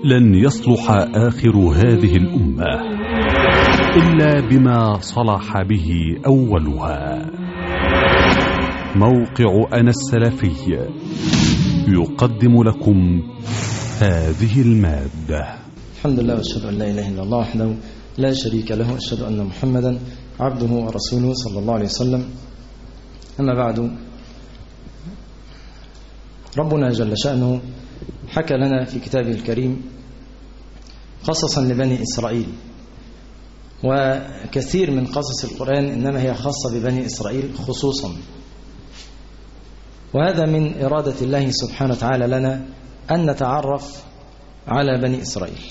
لن يصلح آخر هذه الأمة إلا بما صلح به أولها موقع أنا السلفي يقدم لكم هذه المادة الحمد لله واشهد ان لا اله الا الله وحده لا شريك له واشهد ان محمدا عبده ورسوله صلى الله عليه وسلم اما بعد ربنا جل شانه حكى لنا في كتابه الكريم قصصا لبني اسرائيل وكثير من قصص القران انما هي خاصه ببني اسرائيل خصوصا وهذا من اراده الله سبحانه وتعالى لنا ان نتعرف على بني اسرائيل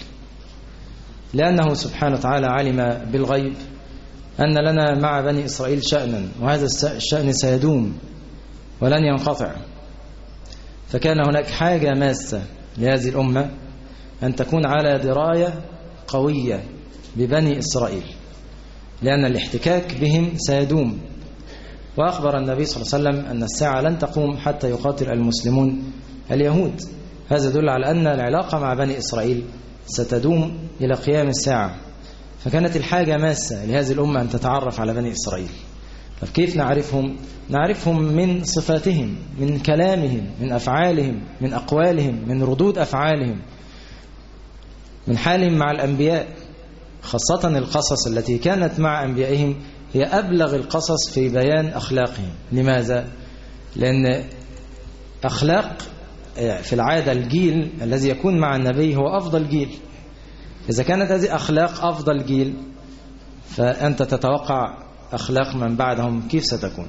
لأنه سبحانه وتعالى علم بالغيب أن لنا مع بني إسرائيل شأنا وهذا الشأن سيدوم ولن ينقطع فكان هناك حاجة ماسة لهذه الأمة أن تكون على دراية قوية ببني إسرائيل لأن الاحتكاك بهم سيدوم وأخبر النبي صلى الله عليه وسلم أن الساعة لن تقوم حتى يقاتل المسلمون اليهود هذا يدل على أن العلاقة مع بني إسرائيل ستدوم إلى قيام الساعة فكانت الحاجة ماسة لهذه الأمة أن تتعرف على بني إسرائيل طب كيف نعرفهم؟ نعرفهم من صفاتهم من كلامهم من أفعالهم من أقوالهم من ردود أفعالهم من حالهم مع الأنبياء خاصة القصص التي كانت مع أنبيائهم هي أبلغ القصص في بيان أخلاقهم لماذا؟ لأن أخلاق في العادة الجيل الذي يكون مع النبي هو أفضل جيل إذا كانت هذه أخلاق أفضل جيل فأنت تتوقع أخلاق من بعدهم كيف ستكون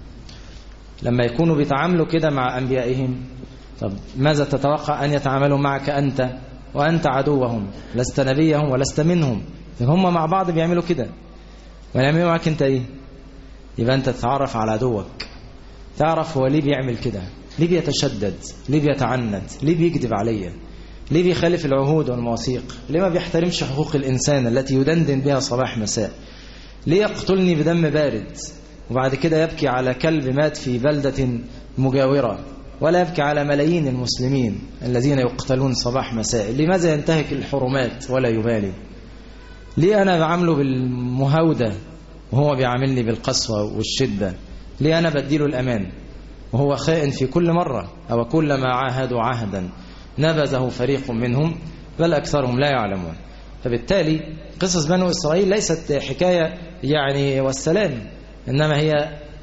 لما يكونوا بيتعاملوا كده مع أنبيائهم طب ماذا تتوقع أن يتعاملوا معك أنت وأنت عدوهم لست نبيهم ولست منهم هم مع بعض بيعملوا كده ويعملوا معك أنت إيه يبقى أنت تتعرف على عدوك تعرف هو ليه بيعمل كده ليه بيتشدد ليه بيتعند ليه بيكذب عليا ليه بيخالف العهود والمواثيق ليه ما بيحترمش حقوق الإنسان التي يدندن بها صباح مساء ليه يقتلني بدم بارد وبعد كده يبكي على كلب مات في بلدة مجاورة ولا يبكي على ملايين المسلمين الذين يقتلون صباح مساء لماذا ينتهك الحرمات ولا يبالي ليه أنا بعامله بالمهاودة وهو بيعاملني بالقسوة والشدة ليه أنا بديله الأمان وهو خائن في كل مرة أو كلما عاهدوا عهدا نبذه فريق منهم بل أكثرهم لا يعلمون فبالتالي قصص بنو إسرائيل ليست حكاية يعني والسلام إنما هي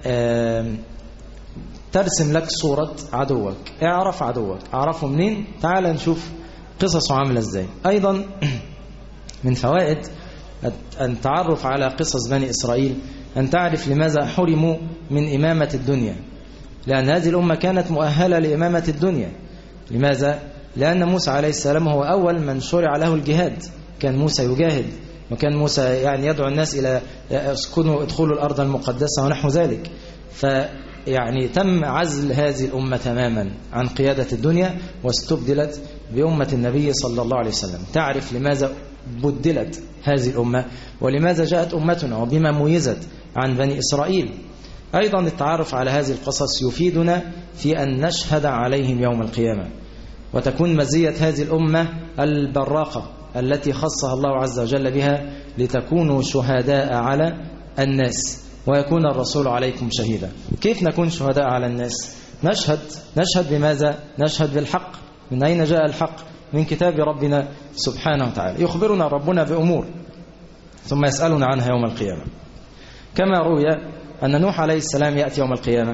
ترسم لك صورة عدوك اعرف عدوك اعرفه منين تعال نشوف قصصه عاملة ازاي أيضا من فوائد التعرف على قصص بني إسرائيل أن تعرف لماذا حرموا من إمامة الدنيا لأن هذه الأمة كانت مؤهلة لإمامة الدنيا لماذا؟ لأن موسى عليه السلام هو أول من شرع له الجهاد كان موسى يجاهد وكان موسى يعني يدعو الناس إلى اسكنوا ادخلوا الأرض المقدسة ونحو ذلك فيعني تم عزل هذه الأمة تماما عن قيادة الدنيا واستبدلت بأمة النبي صلى الله عليه وسلم تعرف لماذا بدلت هذه الأمة ولماذا جاءت أمتنا وبما ميزت عن بني إسرائيل أيضا التعرف على هذه القصص يفيدنا في أن نشهد عليهم يوم القيامة وتكون مزية هذه الأمة البراقة التي خصها الله عز وجل بها لتكونوا شهداء على الناس ويكون الرسول عليكم شهيدا كيف نكون شهداء على الناس نشهد نشهد بماذا نشهد بالحق من أين جاء الحق من كتاب ربنا سبحانه وتعالى يخبرنا ربنا بأمور ثم يسألنا عنها يوم القيامة كما روي أن نوح عليه السلام يأتي يوم القيامة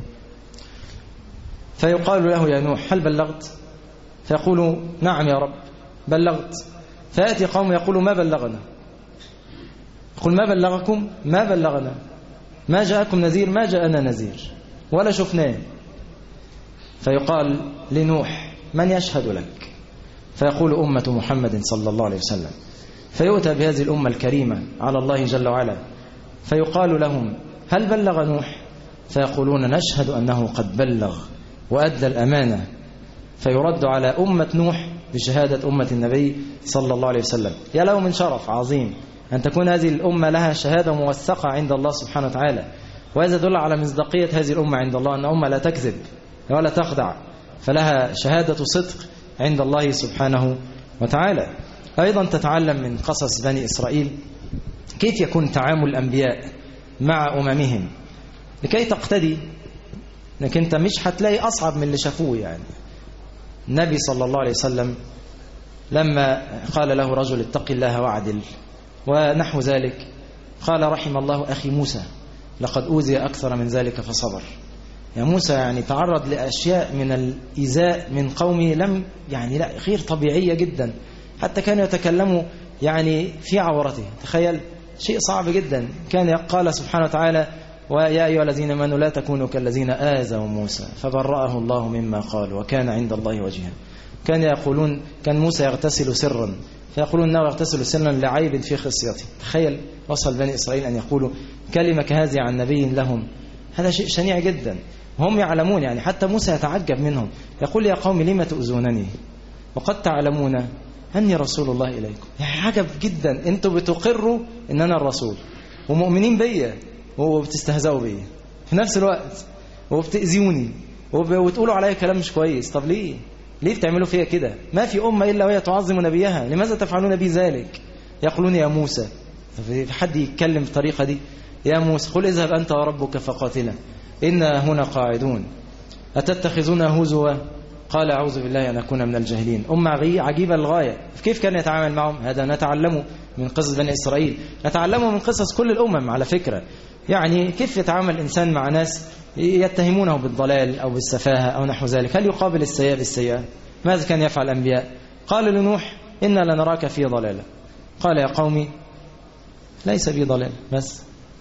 فيقال له يا نوح هل بلغت فيقول نعم يا رب بلغت فيأتي قوم يقول ما بلغنا يقول ما بلغكم ما بلغنا ما جاءكم نذير ما جاءنا نذير ولا شفناه فيقال لنوح من يشهد لك فيقول أمة محمد صلى الله عليه وسلم فيؤتى بهذه الأمة الكريمة على الله جل وعلا فيقال لهم هل بلغ نوح فيقولون نشهد أنه قد بلغ وأدى الأمانة فيرد على أمة نوح بشهادة أمة النبي صلى الله عليه وسلم يا له من شرف عظيم أن تكون هذه الأمة لها شهادة موثقة عند الله سبحانه وتعالى وهذا يدل على مصداقية هذه الأمة عند الله أن أمة لا تكذب ولا تخدع فلها شهادة صدق عند الله سبحانه وتعالى أيضا تتعلم من قصص بني إسرائيل كيف يكون تعامل الأنبياء مع أممهم لكي تقتدي انك انت مش هتلاقي أصعب من اللي شافوه يعني النبي صلى الله عليه وسلم لما قال له رجل اتق الله واعدل ونحو ذلك قال رحم الله أخي موسى لقد أوذي أكثر من ذلك فصبر يا موسى يعني تعرض لأشياء من الإيذاء من قومه لم يعني لا غير طبيعية جدا حتى كانوا يتكلموا يعني في عورته تخيل شيء صعب جدا كان قال سبحانه وتعالى ويا أيها الذين آمنوا لا تكونوا كالذين آذوا موسى فبرأه الله مما قال وكان عند الله وجيها كان يقولون كان موسى يغتسل سرا فيقولون انه يغتسل سرا لعيب في خصيته تخيل وصل بني اسرائيل ان يقولوا كلمه كهذه عن نبي لهم هذا شيء شنيع جدا هم يعلمون يعني حتى موسى يتعجب منهم يقول يا قوم لم تؤذونني وقد تعلمون اني رسول الله اليكم يعني عجب جدا انتم بتقروا ان انا الرسول ومؤمنين بيا وبتستهزئوا بيا في نفس الوقت وبتاذوني وبتقولوا عليا كلام مش كويس طب ليه ليه بتعملوا فيها كده ما في أمة إلا وهي تعظم نبيها لماذا تفعلون بي ذلك يقولون يا موسى في حد يتكلم بالطريقة دي يا موسى قل اذهب أنت وربك فقاتلا إنا هنا قاعدون أتتخذون هزوا قال أعوذ بالله أن أكون من الجاهلين أمة عجيبة للغاية كيف كان يتعامل معهم هذا نتعلمه من قصص بني إسرائيل نتعلمه من قصص كل الأمم على فكرة يعني كيف يتعامل الإنسان مع ناس يتهمونه بالضلال أو بالسفاهة أو نحو ذلك هل يقابل السيئة بالسيئة ماذا كان يفعل الأنبياء قال لنوح إنا لنراك في ضلالة قال يا قومي ليس بي ضلال بس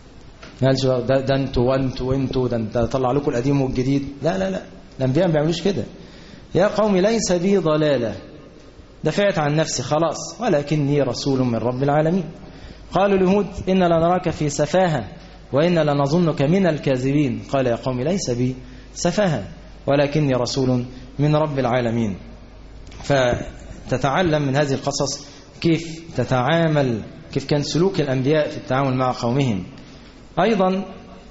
ده, ده انتوا وانتوا وانتوا ده انت طلع لكم القديم والجديد لا لا لا الأنبياء ما بيعملوش كده يا قومي ليس بي ضلالة دفعت عن نفسي خلاص ولكني رسول من رب العالمين قالوا لهود إنا لنراك في سفاهة وإن لنظنك من الكاذبين قال يا قوم ليس بي سفاهة ولكني رسول من رب العالمين فتتعلم من هذه القصص كيف تتعامل كيف كان سلوك الأنبياء في التعامل مع قومهم أيضا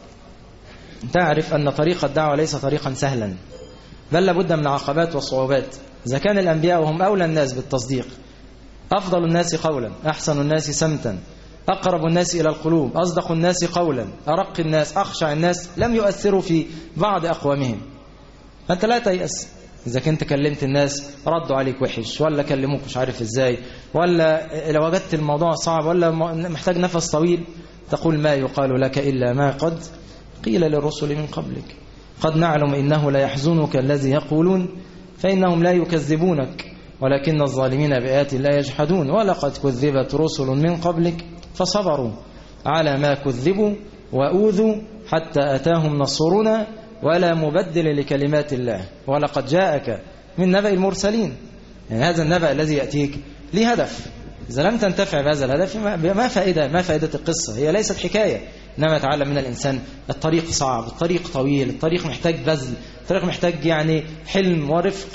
تعرف أن طريق الدعوة ليس طريقا سهلا بل لابد من عقبات وصعوبات إذا كان الأنبياء وهم أولى الناس بالتصديق أفضل الناس قولا أحسن الناس سمتا أقرب الناس إلى القلوب أصدق الناس قولا أرق الناس أخشع الناس لم يؤثروا في بعض أقوامهم فأنت لا تيأس إذا كنت كلمت الناس ردوا عليك وحش ولا كلموك مش عارف إزاي ولا لو وجدت الموضوع صعب ولا محتاج نفس طويل تقول ما يقال لك إلا ما قد قيل للرسل من قبلك قد نعلم إنه لا يحزنك الذي يقولون فإنهم لا يكذبونك ولكن الظالمين بآيات الله يجحدون ولقد كذبت رسل من قبلك فصبروا على ما كذبوا وأوذوا حتى أتاهم نصرنا ولا مبدل لكلمات الله ولقد جاءك من نبأ المرسلين يعني هذا النبأ الذي يأتيك لهدف إذا لم تنتفع بهذا الهدف ما فائدة ما فائدة القصة هي ليست حكاية إنما يتعلم من الإنسان الطريق صعب الطريق طويل الطريق محتاج بذل الطريق محتاج يعني حلم ورفق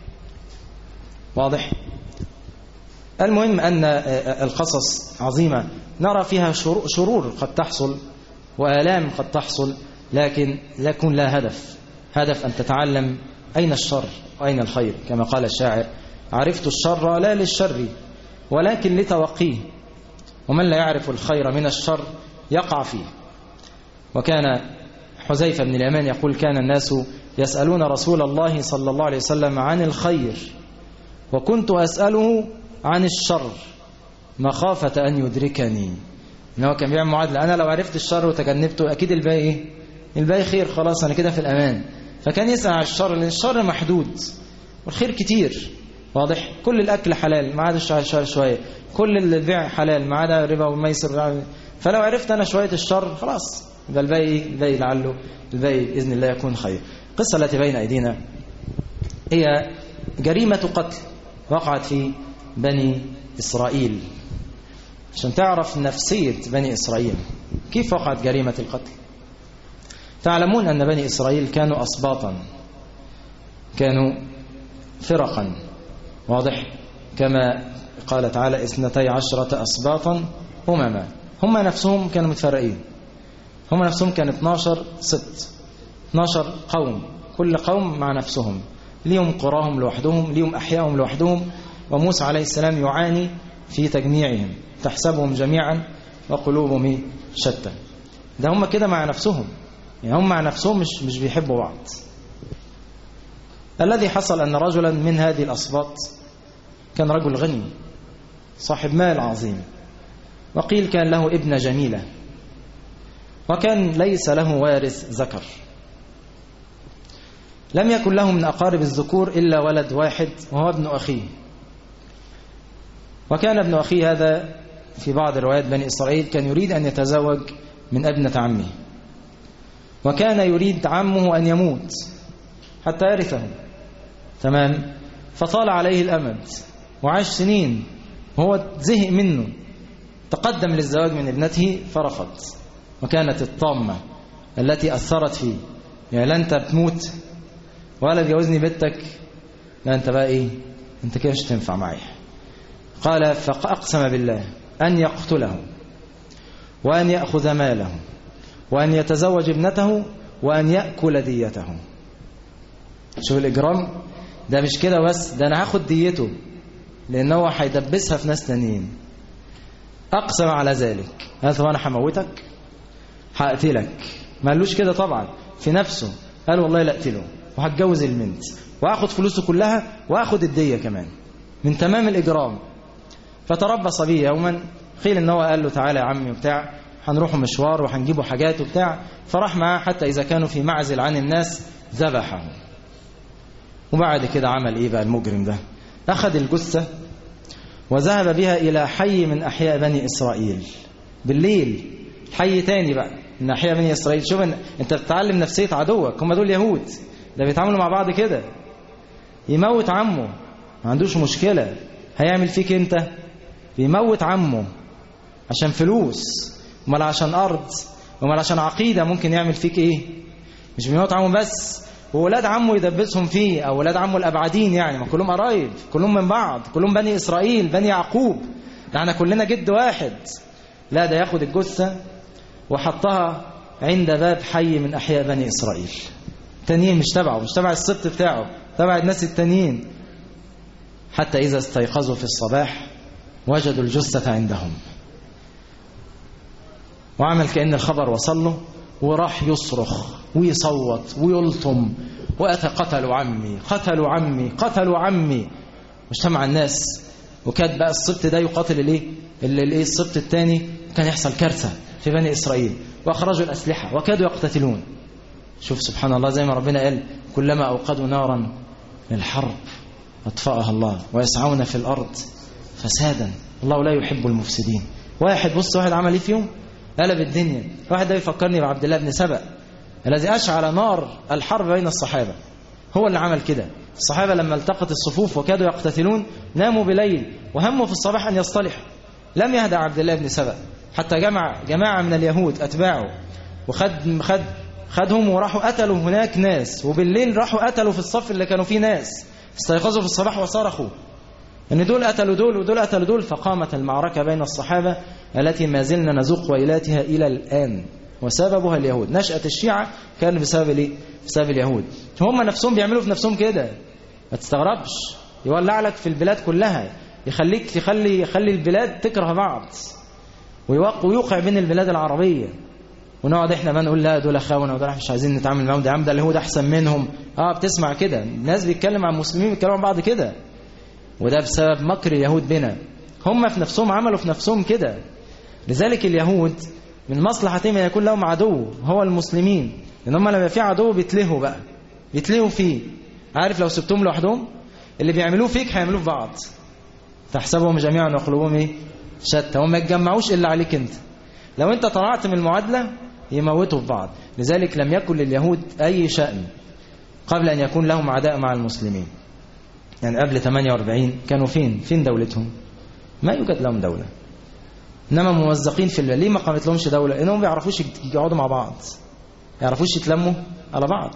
واضح المهم أن القصص عظيمة نرى فيها شرور قد تحصل وآلام قد تحصل لكن لا يكون لها هدف هدف أن تتعلم أين الشر وأين الخير كما قال الشاعر عرفت الشر لا للشر ولكن لتوقيه ومن لا يعرف الخير من الشر يقع فيه وكان حذيفة بن اليمان يقول كان الناس يسألون رسول الله صلى الله عليه وسلم عن الخير وكنت أسأله عن الشر مخافة أن يدركني إن هو كان بيعمل معادلة أنا لو عرفت الشر وتجنبته أكيد الباقي إيه؟ الباقي خير خلاص أنا كده في الأمان فكان يسأل عن الشر لأن الشر محدود والخير كتير واضح كل الأكل حلال ما عدا الشهر شوية كل البيع حلال ما عدا الربا والميسر فلو عرفت أنا شوية الشر خلاص يبقى الباقي الباقي لعله الباقي بإذن الله يكون خير القصة التي بين أيدينا هي جريمة قتل وقعت في بني إسرائيل عشان تعرف نفسية بني إسرائيل كيف وقعت جريمة القتل تعلمون أن بني إسرائيل كانوا أصباطا كانوا فرقا واضح كما قال تعالى اثنتي عشرة أصباطا أمما هم نفسهم كانوا متفرقين هم نفسهم كان 12 ست 12 قوم كل قوم مع نفسهم ليهم قراهم لوحدهم ليهم أحياهم لوحدهم وموسى عليه السلام يعاني في تجميعهم تحسبهم جميعا وقلوبهم شتى ده هم كده مع نفسهم يعني هم مع نفسهم مش, مش بيحبوا بعض الذي حصل أن رجلا من هذه الأصباط كان رجل غني صاحب مال عظيم وقيل كان له ابنة جميلة وكان ليس له وارث ذكر لم يكن له من أقارب الذكور إلا ولد واحد وهو ابن أخيه وكان ابن أخيه هذا في بعض روايات بني إسرائيل كان يريد أن يتزوج من ابنة عمه وكان يريد عمه أن يموت حتى يرثه تمام فطال عليه الأمد وعاش سنين وهو زهق منه تقدم للزواج من ابنته فرفض وكانت الطامة التي أثرت فيه يعني لا أنت بتموت ولا تجوزني بنتك لا أنت بقى إيه أنت كده مش تنفع معي قال فأقسم بالله أن يقتله وأن يأخذ ماله وأن يتزوج ابنته وأن يأكل ديته شوف الإجرام ده مش كده بس ده أنا هاخد ديته لأن هو هيدبسها في ناس تانيين أقسم على ذلك قال هو أنا هموتك هقتلك ما قالوش كده طبعا في نفسه قال والله لا أقتله وهتجوز البنت وهاخد فلوسه كلها وهاخد الدية كمان من تمام الإجرام فتربص به يوما قيل ان هو قال له تعالى يا عمي وبتاع هنروحوا مشوار وهنجيبوا حاجات وبتاع فراح معاه حتى إذا كانوا في معزل عن الناس ذبحه وبعد كده عمل إيه بقى المجرم ده أخذ الجثة وذهب بها إلى حي من أحياء بني إسرائيل بالليل حي تاني بقى من أحياء بني إسرائيل شوف أنت بتتعلم نفسية عدوك هم دول يهود ده بيتعاملوا مع بعض كده يموت عمه ما عندوش مشكلة هيعمل فيك انت بيموت عمه عشان فلوس امال عشان ارض امال عشان عقيده ممكن يعمل فيك ايه مش بيموت عمه بس وولاد عمه يدبسهم فيه او ولاد عمه الابعدين يعني ما كلهم قرايب كلهم من بعض كلهم بني اسرائيل بني يعقوب ده احنا كلنا جد واحد لا ده ياخد الجثه وحطها عند باب حي من احياء بني اسرائيل تانيين مش تبعه مش تبع السبت بتاعه تبع الناس التانيين حتى اذا استيقظوا في الصباح وجدوا الجثة عندهم وعمل كأن الخبر وصل له وراح يصرخ ويصوت ويلطم وأتى قتلوا عمي قتلوا عمي قتلوا عمي واجتمع الناس وكاد بقى السبط ده يقاتل الايه الايه السبط الثاني كان يحصل كارثة في بني إسرائيل وأخرجوا الأسلحة وكادوا يقتتلون شوف سبحان الله زي ما ربنا قال كلما أوقدوا نارا للحرب أطفأها الله ويسعون في الأرض فسادا الله لا يحب المفسدين واحد بص واحد عمل ايه فيهم قلب الدنيا واحد ده يفكرني بعبد الله بن سبأ الذي أشعل نار الحرب بين الصحابة هو اللي عمل كده الصحابة لما التقت الصفوف وكادوا يقتتلون ناموا بليل وهموا في الصباح أن يصطلحوا لم يهدى عبد الله بن سبأ حتى جمع جماعة من اليهود أتباعه وخد خد خدهم وراحوا قتلوا هناك ناس وبالليل راحوا قتلوا في الصف اللي كانوا فيه ناس استيقظوا في الصباح وصرخوا ان دول قتلوا دول ودول قتلوا دول فقامت المعركة بين الصحابة التي ما زلنا نذوق ويلاتها إلى الآن وسببها اليهود نشأة الشيعة كان بسبب الايه بسبب اليهود هم نفسهم بيعملوا في نفسهم كده ما تستغربش يولع لك في البلاد كلها يخليك يخلي يخلي البلاد تكره بعض ويوقع ويوقع بين البلاد العربية ونقعد احنا ما نقول لا دول اخوانا ودول مش عايزين نتعامل معاهم ده عم ده اليهود احسن منهم اه بتسمع كده الناس بيتكلم عن المسلمين بيتكلموا عن بعض كده وده بسبب مكر اليهود بنا هم في نفسهم عملوا في نفسهم كده لذلك اليهود من مصلحتهم ان يكون لهم عدو هو المسلمين لان هم لما في عدو بيتلهوا بقى بيتلهوا فيه عارف لو سبتهم لوحدهم اللي بيعملوه فيك هيعملوه في بعض تحسبهم جميعا وقلوبهم ايه شتى وما يتجمعوش الا عليك انت لو انت طلعت من المعادله يموتوا في بعض لذلك لم يكن لليهود اي شأن قبل ان يكون لهم عداء مع المسلمين يعني قبل 48 كانوا فين فين دولتهم ما يوجد لهم دولة إنما موزقين في الليل ليه ما قامت لهمش دولة لأنهم ما بيعرفوش يقعدوا مع بعض ما يعرفوش يتلموا على بعض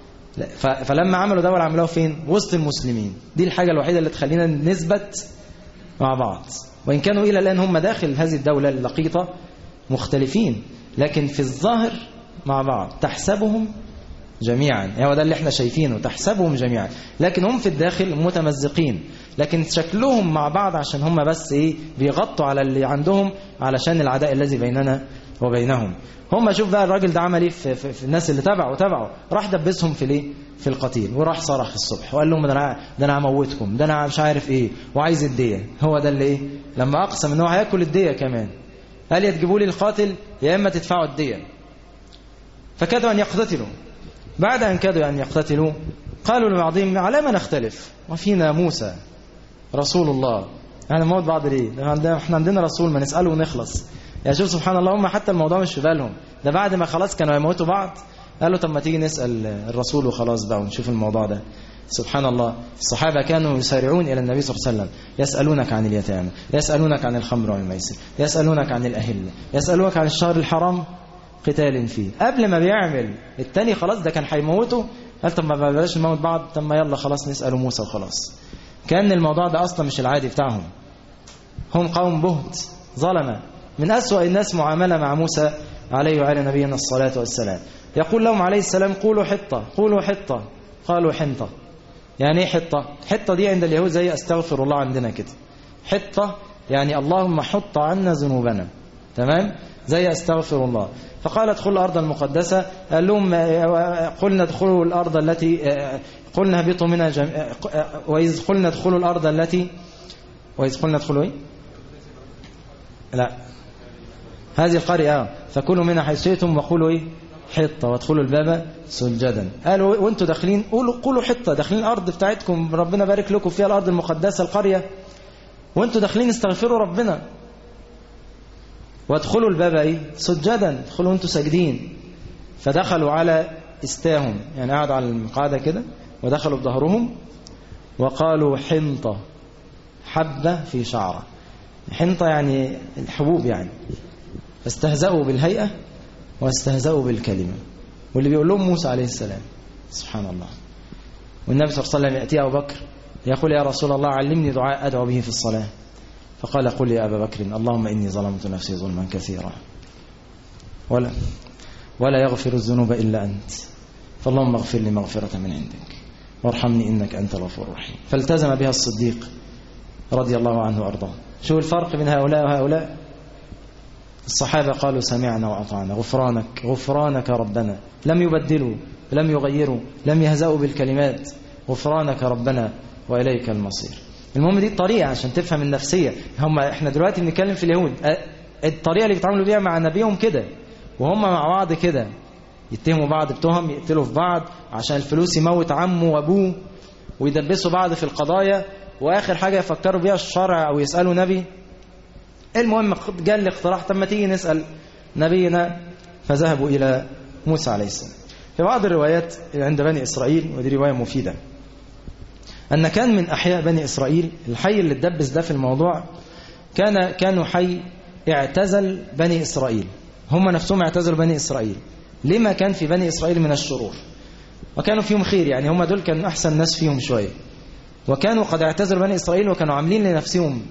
فلما عملوا دولة عملوها فين وسط المسلمين دي الحاجة الوحيدة اللي تخلينا نثبت مع بعض وإن كانوا إلى الآن هم داخل هذه الدولة اللقيطة مختلفين لكن في الظاهر مع بعض تحسبهم جميعا هو ده اللي احنا شايفينه تحسبهم جميعا لكن هم في الداخل متمزقين لكن شكلهم مع بعض عشان هم بس ايه بيغطوا على اللي عندهم علشان العداء الذي بيننا وبينهم هم شوف بقى الراجل ده عمل ايه في, في, في الناس اللي تبعه تبعه راح دبسهم في الايه في القتيل وراح صرخ الصبح وقال لهم ده انا ده انا هموتكم ده انا مش عارف ايه وعايز الديه هو ده اللي ايه لما اقسم ان هو هياكل الديه كمان قال يا تجيبوا لي القاتل يا اما تدفعوا الديه فكادوا ان يقتتلوا بعد ان كادوا ان يقتتلوا قالوا لبعضهم على ما نختلف وفينا موسى رسول الله يعني موت بعض ليه احنا عندنا رسول ما نساله ونخلص يا شوف سبحان الله هم حتى الموضوع مش في بالهم ده بعد ما خلاص كانوا يموتوا بعض قالوا طب ما تيجي نسأل الرسول وخلاص بقى ونشوف الموضوع ده سبحان الله الصحابة كانوا يسارعون إلى النبي صلى الله عليه وسلم يسألونك عن اليتامى يسألونك عن الخمر والميسر يسألونك عن الأهلة يسألونك عن الشهر الحرام قتال فيه قبل ما بيعمل التاني خلاص ده كان هيموته قال طب ما بلاش نموت بعض طب ما يلا خلاص نسأله موسى وخلاص كان الموضوع ده أصلا مش العادي بتاعهم هم قوم بهت ظلمة من أسوأ الناس معاملة مع موسى عليه وعلى نبينا الصلاة والسلام يقول لهم عليه السلام قولوا حطة قولوا حطة قالوا حنطة يعني ايه حطة حطة دي عند اليهود زي استغفر الله عندنا كده حطة يعني اللهم حط عنا ذنوبنا تمام زي استغفر الله فقال ادخلوا الأرض المقدسة قال لهم قلنا ادخلوا الأرض التي قلنا هبطوا منها جم... وإذ قلنا ادخلوا الأرض التي وإذ قلنا ادخلوا ايه لا هذه القرية فكلوا منها حيث شئتم وقولوا ايه حطة وادخلوا الباب سجدا قالوا وانتوا داخلين قولوا قولوا حطة داخلين الأرض بتاعتكم ربنا بارك لكم فيها الأرض المقدسة القرية وانتوا داخلين استغفروا ربنا وادخلوا الباب ايه سجدا ادخلوا وانتوا ساجدين فدخلوا على استاهم يعني قعدوا على المقعدة كده ودخلوا بظهرهم وقالوا حنطة حبة في شعرة حنطة يعني الحبوب يعني فاستهزأوا بالهيئة واستهزأوا بالكلمة واللي بيقول لهم موسى عليه السلام سبحان الله والنبي صلى الله عليه وسلم يأتي أبو بكر يقول يا رسول الله علمني دعاء أدعو به في الصلاة فقال قل يا أبا بكر اللهم إني ظلمت نفسي ظلما كثيرا ولا ولا يغفر الذنوب إلا أنت فاللهم اغفر لي مغفرة من عندك وارحمني إنك أنت الغفور الرحيم فالتزم بها الصديق رضي الله عنه وأرضاه شو الفرق بين هؤلاء وهؤلاء الصحابة قالوا سمعنا وأطعنا غفرانك غفرانك ربنا لم يبدلوا لم يغيروا لم يهزأوا بالكلمات غفرانك ربنا وإليك المصير المهم دي الطريقة عشان تفهم النفسية هم احنا دلوقتي بنتكلم في اليهود الطريقة اللي بيتعاملوا بيها مع نبيهم كده وهم مع بعض كده يتهموا بعض بتهم يقتلوا في بعض عشان الفلوس يموت عمه وابوه ويدبسوا بعض في القضايا واخر حاجة يفكروا بيها الشرع او يسألوا نبي المهم جاء الاقتراح طب ما تيجي نسأل نبينا فذهبوا إلى موسى عليه السلام في بعض الروايات عند بني إسرائيل ودي رواية مفيدة أن كان من أحياء بني إسرائيل الحي اللي اتدبس ده في الموضوع كان كانوا حي اعتزل بني إسرائيل هم نفسهم اعتزلوا بني إسرائيل لما كان في بني إسرائيل من الشرور وكانوا فيهم خير يعني هم دول كانوا أحسن ناس فيهم شوية وكانوا قد اعتزلوا بني إسرائيل وكانوا عاملين لنفسهم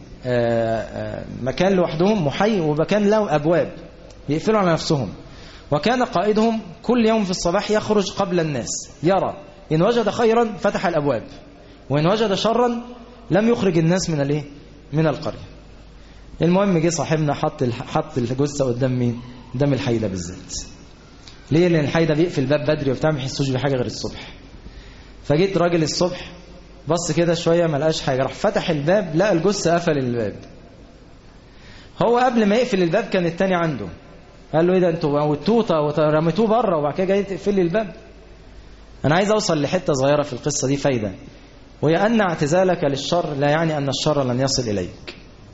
مكان لوحدهم محي ومكان له أبواب يقفلوا على نفسهم وكان قائدهم كل يوم في الصباح يخرج قبل الناس يرى إن وجد خيرا فتح الأبواب وإن وجد شرا لم يخرج الناس من الايه من القرية المهم جه صاحبنا حط حط الجثة قدام مين قدام الحي ده بالذات ليه لأن الحي ده بيقفل الباب بدري وبتاع ما يحسوش بحاجة غير الصبح فجيت راجل الصبح بص كده شوية ما لقاش حاجة راح فتح الباب لقى الجثة قفل الباب هو قبل ما يقفل الباب كان التاني عنده قال له ايه ده انتوا موتوه ورميتوه بره وبعد كده جاي تقفل لي الباب انا عايز اوصل لحته صغيره في القصه دي فايده وهي ان اعتزالك للشر لا يعني ان الشر لن يصل اليك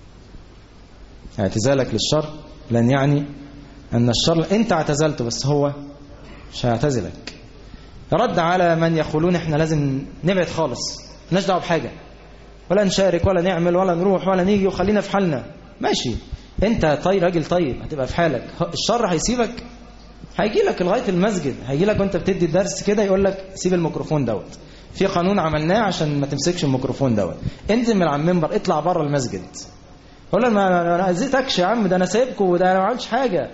اعتزالك للشر لن يعني ان الشر انت اعتزلته بس هو مش هيعتزلك رد على من يقولون احنا لازم نبعد خالص مالناش دعوه بحاجه ولا نشارك ولا نعمل ولا نروح ولا نيجي وخلينا في حالنا ماشي انت طيب راجل طيب هتبقى في حالك الشر هيسيبك هيجي لك لغايه المسجد هيجي لك وانت بتدي الدرس كده يقول لك سيب الميكروفون دوت في قانون عملناه عشان ما تمسكش الميكروفون دوت انزل من على المنبر اطلع بره المسجد قول له ما انا اذيتكش يا عم ده انا سايبكم وده انا ما عملتش حاجه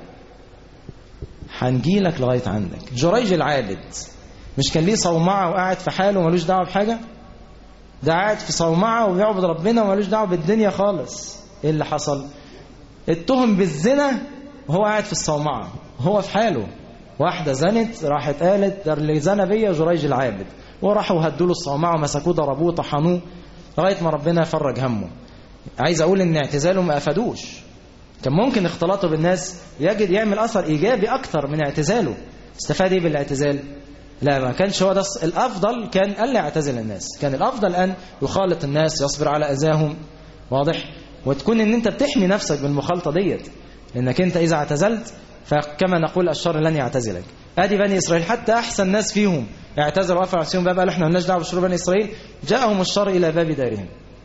هنجي لك لغايه عندك جريج العابد مش كان ليه صومعه وقاعد في حاله وملوش دعوه بحاجه ده قاعد في صومعة وبيعبد ربنا ومالوش دعوه بالدنيا خالص ايه اللي حصل اتهم بالزنا وهو قاعد في الصومعة هو في حاله واحدة زنت راحت قالت ده اللي زنى بيا جريج العابد وراحوا هدوا له الصومعة ومسكوه ضربوه طحنوه لغاية ما ربنا فرج همه عايز اقول ان اعتزاله ما افادوش كان ممكن اختلاطه بالناس يجد يعمل اثر ايجابي اكتر من اعتزاله استفاد ايه بالاعتزال لا ما كانش هو ده الافضل كان الا يعتزل الناس كان الافضل ان يخالط الناس يصبر على اذاهم واضح وتكون ان انت بتحمي نفسك بالمخالطه ديت لانك انت اذا اعتزلت فكما نقول الشر لن يعتزلك ادي بني اسرائيل حتى احسن ناس فيهم اعتزلوا وقفوا على باب قالوا احنا مالناش دعوه بشرور بني اسرائيل جاءهم الشر الى باب دارهم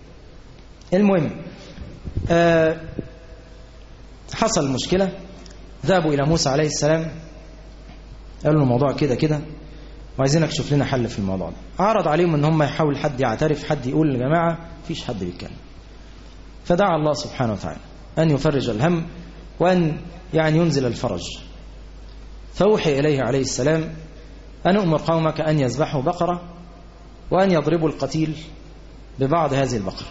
المهم آه حصل مشكلة ذهبوا إلى موسى عليه السلام قالوا له الموضوع كده كده وعايزينك تشوف لنا حل في الموضوع ده عرض عليهم ان هم يحاول حد يعترف حد يقول يا جماعة فيش حد بيتكلم فدعا الله سبحانه وتعالى أن يفرج الهم وأن يعني ينزل الفرج فأوحي إليه عليه السلام أن أمر قومك أن يذبحوا بقرة وأن يضربوا القتيل ببعض هذه البقرة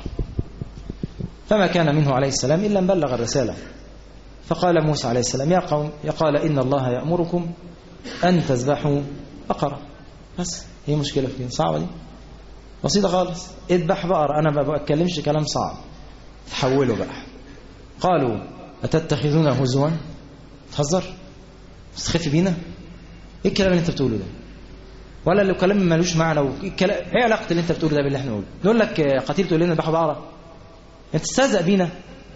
فما كان منه عليه السلام إلا أن بلغ الرسالة فقال موسى عليه السلام يا قوم يقال إن الله يأمركم أن تذبحوا بقرة بس هي مشكلة في صعبة دي بسيطة خالص اذبح بقرة أنا ما بتكلمش كلام صعب تحولوا بقى قالوا أتتخذون هزوا تهزر تستخف بينا ايه الكلام اللي انت بتقوله ده ولا لو كلام ملوش معنى والكلام... ايه علاقه اللي انت بتقوله ده باللي احنا بنقوله نقول لك قتيل تقول لنا ذبحوا بقره انت تستهزأ بينا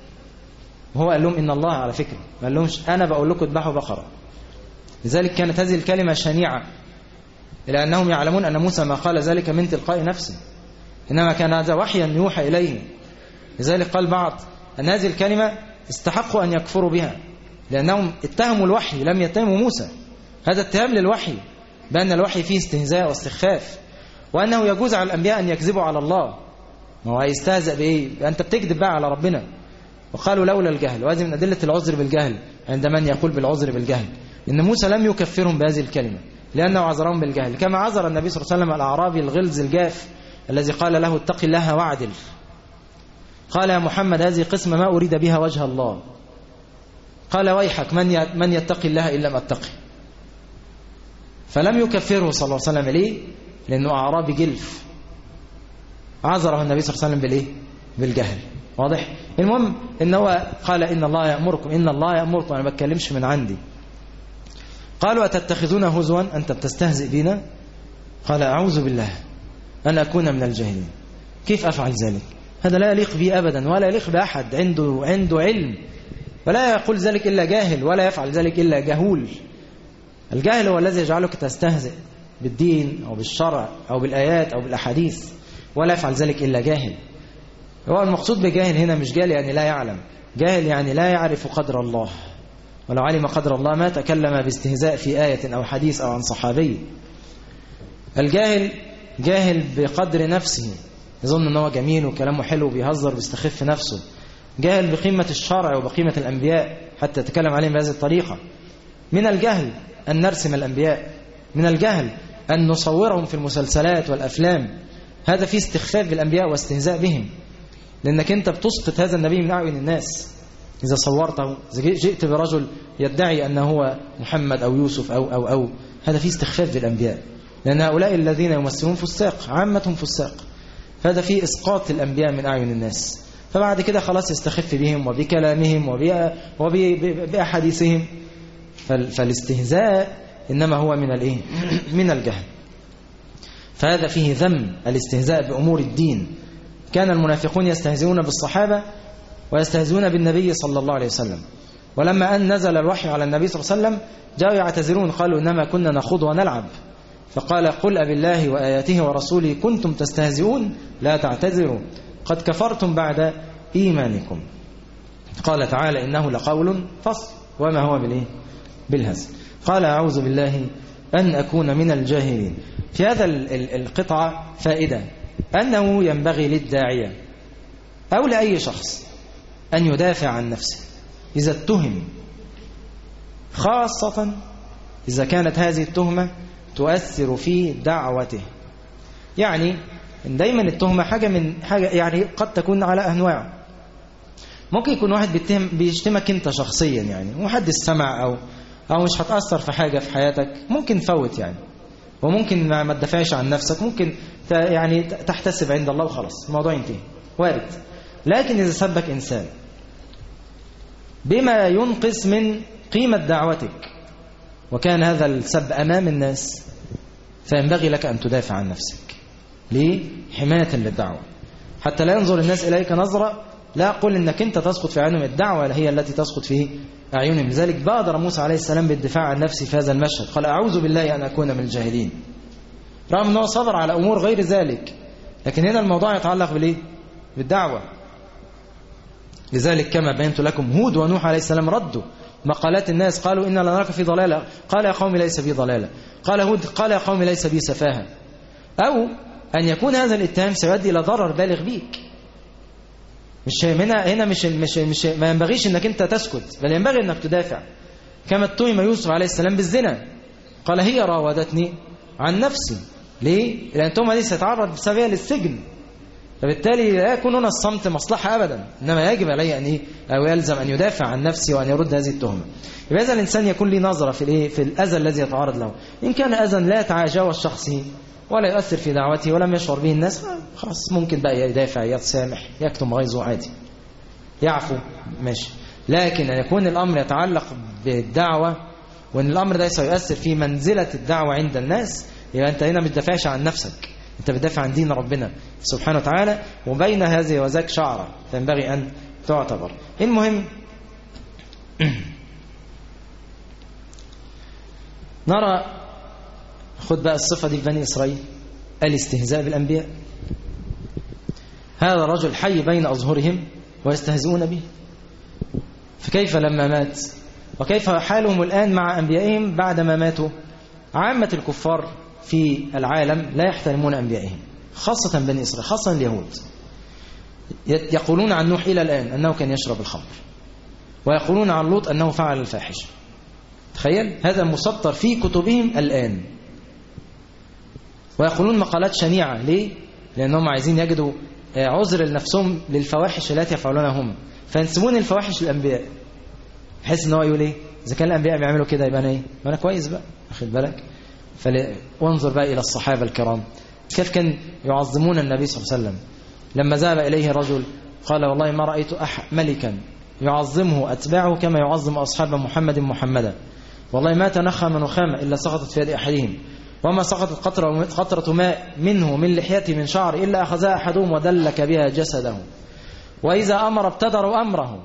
وهو قال لهم إن الله على فكرة ما قال لهمش أنا بقول لكم اذبحوا بقرة لذلك كانت هذه الكلمة شنيعة إلى أنهم يعلمون أن موسى ما قال ذلك من تلقاء نفسه إنما كان هذا وحيا يوحى إليه لذلك قال بعض أن هذه الكلمة استحقوا أن يكفروا بها لأنهم اتهموا الوحي لم يتهموا موسى هذا اتهام للوحي بأن الوحي فيه استهزاء واستخفاف وأنه يجوز على الأنبياء أن يكذبوا على الله ما هو هيستهزأ بإيه أنت بتكذب بقى على ربنا وقالوا لولا الجهل وهذه من أدلة العذر بالجهل عند من يقول بالعذر بالجهل إن موسى لم يكفرهم بهذه الكلمة لأنه عذرهم بالجهل كما عذر النبي صلى الله عليه وسلم الأعرابي الغلز الجاف الذي قال له اتق الله واعدل قال يا محمد هذه قسمة ما أريد بها وجه الله قال ويحك من من يتقي الله إن لم أتقي فلم يكفره صلى الله عليه وسلم ليه لأنه أعرابي جلف عذره النبي صلى الله عليه وسلم بالإيه بالجهل واضح المهم ان هو قال ان الله يأمركم ان الله يأمركم انا ما بتكلمش من عندي قالوا أتتخذون هزوا أنت بتستهزئ بنا قال أعوذ بالله أن أكون من الجاهلين كيف أفعل ذلك هذا لا يليق بي أبدا ولا يليق بأحد عنده عنده علم ولا يقول ذلك إلا جاهل ولا يفعل ذلك إلا جهول الجاهل هو الذي يجعلك تستهزئ بالدين أو بالشرع أو بالآيات أو بالأحاديث ولا يفعل ذلك إلا جاهل هو المقصود بجاهل هنا مش جاهل يعني لا يعلم جاهل يعني لا يعرف قدر الله ولو علم قدر الله ما تكلم باستهزاء في آية أو حديث أو عن صحابي الجاهل جاهل بقدر نفسه يظن ان هو جميل وكلامه حلو وبيهزر بيستخف نفسه جاهل بقيمة الشرع وبقيمة الأنبياء حتى يتكلم عليهم بهذه الطريقة من الجهل أن نرسم الأنبياء من الجهل أن نصورهم في المسلسلات والأفلام هذا فيه استخفاف بالأنبياء واستهزاء بهم لأنك أنت بتسقط هذا النبي من أعين الناس إذا صورته إذا جئت برجل يدعي أنه هو محمد أو يوسف أو أو أو هذا فيه استخفاف بالأنبياء لأن هؤلاء الذين يمثلون فساق عامة فساق فهذا فيه إسقاط الأنبياء من أعين الناس فبعد كده خلاص يستخف بهم وبكلامهم وبأحاديثهم فالاستهزاء إنما هو من الإيه؟ من الجهل فهذا فيه ذم الاستهزاء بأمور الدين كان المنافقون يستهزئون بالصحابة ويستهزئون بالنبي صلى الله عليه وسلم ولما أن نزل الوحي على النبي صلى الله عليه وسلم جاءوا يعتذرون قالوا إنما كنا نخوض ونلعب فقال قل أب الله وآياته ورسوله كنتم تستهزئون لا تعتذروا قد كفرتم بعد إيمانكم قال تعالى إنه لقول فصل وما هو بالإيه بالهزل قال أعوذ بالله أن أكون من الجاهلين في هذا القطعة فائدة أنه ينبغي للداعية أو لأي شخص أن يدافع عن نفسه إذا اتهم خاصة إذا كانت هذه التهمة تؤثر في دعوته يعني دايما التهمة حاجة من حاجة يعني قد تكون على أنواع ممكن يكون واحد بيتهم بيشتمك انت شخصيا يعني ومحدش سمع او او مش هتأثر في حاجة في حياتك ممكن فوت يعني وممكن ما تدافعش عن نفسك ممكن يعني تحتسب عند الله وخلاص الموضوع ينتهي وارد لكن إذا سبك إنسان بما ينقص من قيمة دعوتك وكان هذا السب أمام الناس فينبغي لك أن تدافع عن نفسك ليه؟ حماية للدعوة حتى لا ينظر الناس إليك نظرة لا أقول إنك أنت تسقط في عينهم الدعوة هي التي تسقط في أعينهم لذلك بادر موسى عليه السلام بالدفاع عن نفسه في هذا المشهد قال أعوذ بالله أن أكون من الجاهلين رغم أنه صبر على أمور غير ذلك لكن هنا الموضوع يتعلق بالإيه؟ بالدعوة لذلك كما بينت لكم هود ونوح عليه السلام ردوا مقالات الناس قالوا إنا لنراك في ضلالة قال يا قوم ليس بي ضلالة قال هود قال يا قوم ليس بي سفاهة أو أن يكون هذا الاتهام سيؤدي إلى ضرر بالغ بيك مش هنا هنا مش مش مش ما ينبغيش انك انت تسكت بل ينبغي انك تدافع كما اتهم يوسف عليه السلام بالزنا قال هي راودتني عن نفسي ليه؟ لأن التهمة دي ستتعرض بسببها للسجن فبالتالي لا يكون هنا الصمت مصلحة أبدا إنما يجب علي أن إيه أو يلزم أن يدافع عن نفسه وأن يرد هذه التهمة يبقى إذا الإنسان يكون له نظرة في الإيه في الأذى الذي يتعرض له إن كان أذى لا يتجاوز شخصه ولا يؤثر في دعوته ولم يشعر به الناس خلاص ممكن بقى يدافع يتسامح يكتم غيظه عادي يعفو ماشي لكن أن يكون الأمر يتعلق بالدعوة وأن الأمر ده سيؤثر في منزلة الدعوة عند الناس يبقى أنت هنا ما بتدافعش عن نفسك أنت بتدافع عن دين ربنا سبحانه وتعالى وبين هذه وذاك شعرة فينبغي أن تعتبر المهم نرى خد بقى الصفة دي في بني إسرائيل الاستهزاء بالأنبياء هذا رجل حي بين أظهرهم ويستهزئون به فكيف لما مات وكيف حالهم الآن مع أنبيائهم بعدما ماتوا عامة الكفار في العالم لا يحترمون أنبيائهم خاصة بني إسرائيل خاصة اليهود يقولون عن نوح إلى الآن أنه كان يشرب الخمر ويقولون عن لوط أنه فعل الفاحشة تخيل هذا مسطر في كتبهم الآن ويقولون مقالات شنيعة ليه؟ لأنهم عايزين يجدوا عذر لنفسهم للفواحش التي يفعلونها هم فينسبون الفواحش للأنبياء بحيث ان هو يقول ايه اذا كان الانبياء بيعملوا كده يبقى انا ايه انا كويس بقى واخد بالك فل... وانظر بقى الى الصحابه الكرام كيف كان يعظمون النبي صلى الله عليه وسلم لما ذهب اليه رجل قال والله ما رايت أح ملكا يعظمه اتباعه كما يعظم اصحاب محمد محمدا والله ما تنخى من نخامه الا سقطت في يد احدهم وما سقطت قطرة, قطرة ماء منه من لحيته من شعر إلا أخذها أحدهم ودلك بها جسده وإذا أمر ابتدروا أمره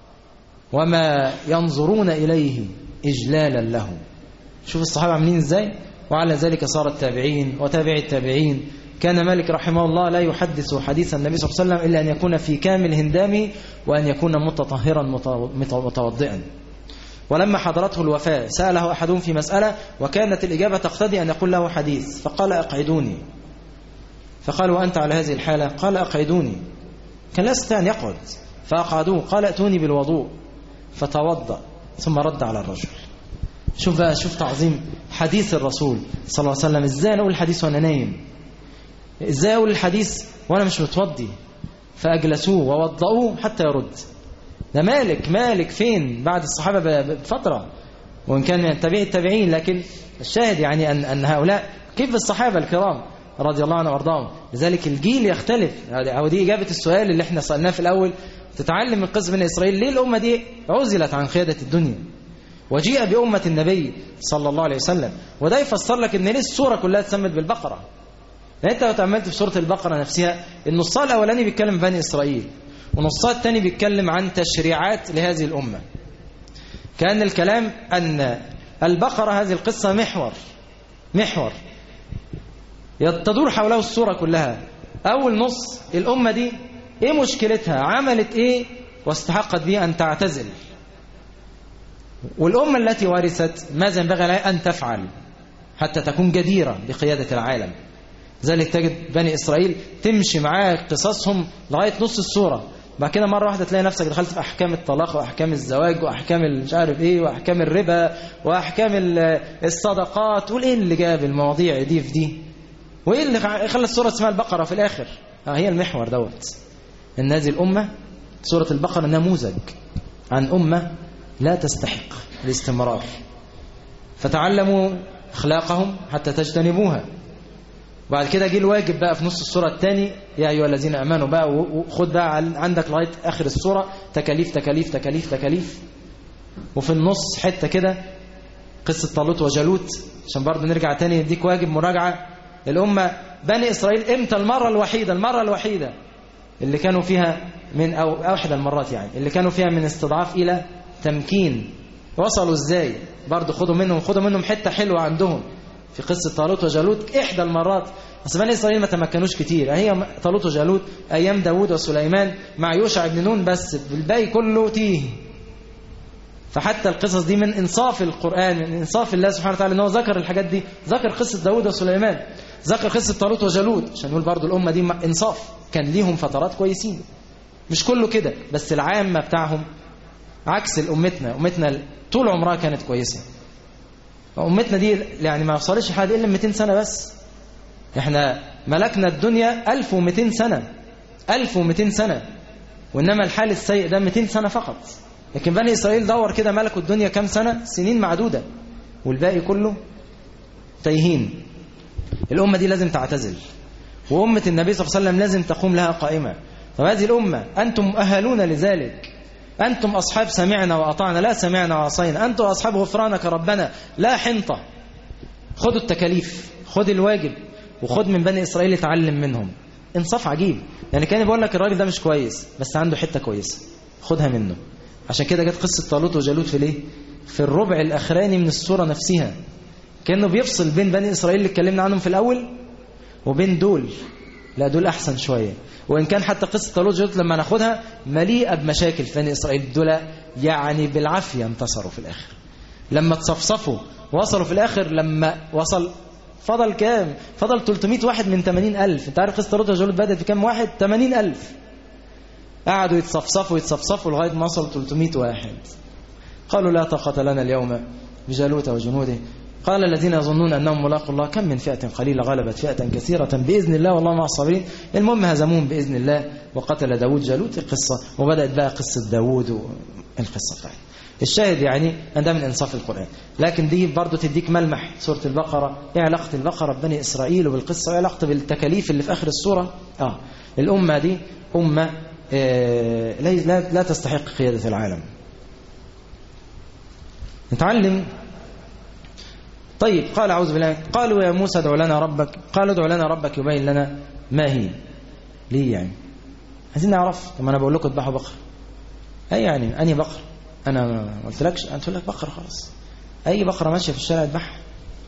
وما ينظرون إليه إجلالا له شوف الصحابة عاملين إزاي وعلى ذلك صار التابعين وتابع التابعين كان مالك رحمه الله لا يحدث حديث النبي صلى الله عليه وسلم إلا أن يكون في كامل هندامه وأن يكون متطهرا متوضئا ولما حضرته الوفاة سأله أحدهم في مسألة وكانت الإجابة تقتضي أن يقول له حديث فقال أقعدوني فقال وأنت على هذه الحالة قال أقعدوني كان لا يستطيع أن يقعد فأقعدوه قال أتوني بالوضوء فتوضأ ثم رد على الرجل شوف بقى شوف تعظيم حديث الرسول صلى الله عليه وسلم ازاي انا اقول الحديث وانا نايم ازاي اقول الحديث وانا مش متوضي فاجلسوه ووضؤوه حتى يرد ده مالك مالك فين بعد الصحابه بفتره وان كان من تابعي التابعين لكن الشاهد يعني ان ان هؤلاء كيف الصحابه الكرام رضي الله عنهم وارضاهم لذلك الجيل يختلف او دي اجابه السؤال اللي احنا سالناه في الاول تتعلم من قصة بني إسرائيل ليه الأمة دي عزلت عن قيادة الدنيا وجيء بأمة النبي صلى الله عليه وسلم وده يفسر لك ان ليه السورة كلها تسمت بالبقرة يعني انت لو تأملت في سورة البقرة نفسها النصها الأولاني بيتكلم بني إسرائيل ونصها الثاني بيتكلم عن تشريعات لهذه الأمة كان الكلام أن البقرة هذه القصة محور محور تدور حوله السورة كلها أول نص الأمة دي ايه مشكلتها عملت ايه واستحقت بيه ان تعتزل والأمة التي ورثت ماذا ينبغي لها أن تفعل حتى تكون جديرة بقيادة العالم ذلك تجد بني إسرائيل تمشي معاك قصصهم لغاية نص السورة بعد كده مرة واحدة تلاقي نفسك دخلت في أحكام الطلاق وأحكام الزواج وأحكام مش عارف إيه وأحكام الربا وأحكام الصدقات تقول إيه اللي جاب المواضيع دي في دي وايه اللي خلى السوره اسمها البقره في الاخر اه هي المحور دوت ان هذه الامه سوره البقره نموذج عن امه لا تستحق الاستمرار فتعلموا اخلاقهم حتى تجتنبوها بعد كده جه الواجب بقى في نص السوره الثاني يا ايها الذين امنوا بقى وخد بقى عندك لغايه اخر السوره تكاليف تكاليف تكاليف تكاليف وفي النص حته كده قصه طالوت وجالوت عشان برضه نرجع تاني نديك واجب مراجعه الامه بني اسرائيل امتى المره الوحيده المره الوحيده اللي كانوا فيها من او احدى المرات يعني اللي كانوا فيها من استضعاف الى تمكين وصلوا ازاي برضه خدوا منهم خدوا منهم حته حلوه عندهم في قصة طالوت وجالوت إحدى المرات بس بني إسرائيل ما تمكنوش كتير هي طالوت وجالوت أيام داوود وسليمان مع يوشع بن نون بس الباقي كله تيه فحتى القصص دي من إنصاف القرآن من إنصاف الله سبحانه وتعالى أنه ذكر الحاجات دي ذكر قصة داوود وسليمان ذكر قصة طالوت وجالوت عشان نقول برضو الأمة دي إنصاف كان ليهم فترات كويسين مش كله كده بس العامة بتاعهم عكس الأمتنا أمتنا طول عمرها كانت كويسة أمتنا دي يعني ما وصلش حاجة إلا 200 سنة بس إحنا ملكنا الدنيا 1200 سنة 1200 سنة وإنما الحال السيء ده 200 سنة فقط لكن بني إسرائيل دور كده ملكوا الدنيا كام سنة سنين معدودة والباقي كله تايهين الأمة دي لازم تعتزل وأمة النبي صلى الله عليه وسلم لازم تقوم لها قائمة فهذه الأمة أنتم مؤهلون لذلك أنتم أصحاب سمعنا وأطعنا لا سمعنا وعصينا أنتم أصحاب غفرانك ربنا لا حنطة خدوا التكاليف خد الواجب وخد من بني إسرائيل اتعلم منهم انصاف عجيب يعني كان بيقول لك الراجل ده مش كويس بس عنده حتة كويسة خدها منه عشان كده جت قصة طالوت وجالوت في ليه في الربع الأخراني من السورة نفسها كأنه بيفصل بين بني إسرائيل اللي اتكلمنا عنهم في الأول وبين دول لا دول أحسن شوية وإن كان حتى قصة طالوت وجالوت لما ناخدها مليئة بمشاكل في بني إسرائيل دول يعني بالعافية انتصروا في الآخر لما تصفصفوا وصلوا في الآخر لما وصل فضل كام فضل 300 واحد من 80 ألف انت عارف قصة طالوت وجالوت بدأت بكام واحد 80 ألف قعدوا يتصفصفوا يتصفصفوا لغاية ما وصلوا 300 واحد قالوا لا طاقة لنا اليوم بجالوت وجنوده قال الذين يظنون أنهم ملاقوا الله كم من فئة قليلة غلبت فئة كثيرة بإذن الله والله مع الصابرين المهم هزموهم بإذن الله وقتل داود جالوت القصة وبدأت بقى قصة داود والقصة بتاعتها الشاهد يعني أن ده من إنصاف القرآن لكن دي برضو تديك ملمح سورة البقرة إيه علاقة البقرة ببني إسرائيل وبالقصة وإيه علاقة بالتكاليف اللي في آخر السورة آه الأمة دي أمة آه لا, لا تستحق قيادة العالم نتعلم طيب قال أعوذ بالله قالوا يا موسى ادع لنا ربك قالوا ادع لنا ربك يبين لنا ما هي ليه يعني عايزين نعرف طب انا بقول لكم اذبحوا بقره اي يعني انهي بقره انا ما قلتلكش قلت لك بقره خلاص اي بقره ماشيه في الشارع اذبحها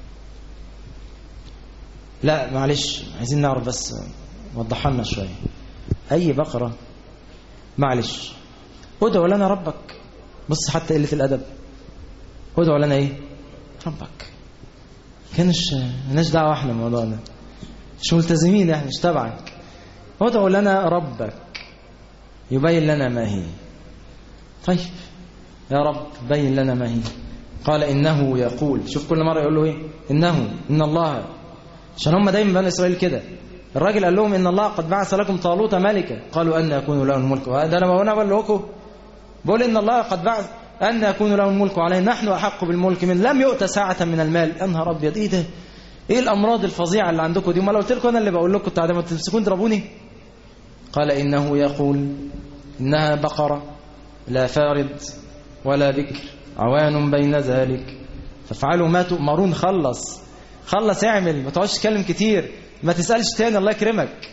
لا معلش عايزين نعرف بس وضحها لنا شويه اي بقره معلش ادعوا لنا ربك بص حتى قله الادب ادعوا لنا ايه ربك كانش مالناش دعوه احنا الموضوع ده مش ملتزمين احنا مش تبعك ادعوا لنا ربك يبين لنا ما هي طيب يا رب بين لنا ما هي قال انه يقول شوف كل مره يقول له ايه انه ان الله عشان هم دايما بني اسرائيل كده الراجل قال لهم ان الله قد بعث لكم طالوت ملكا قالوا ان يكون له الملك هذا انا بقول لكم بقول ان الله قد بعث أن يكون له الملك علينا نحن أحق بالملك من لم يؤت ساعة من المال يا نهار أبيض إيه ده إيه الأمراض الفظيعة اللي عندكم دي ما لو قلت لكم أنا اللي بقول لكم بتاع ده ما تمسكون تضربوني قال إنه يقول إنها بقرة لا فارد ولا بكر عوان بين ذلك فافعلوا ما تؤمرون خلص خلص اعمل ما تقعدش تتكلم كتير ما تسألش تاني الله يكرمك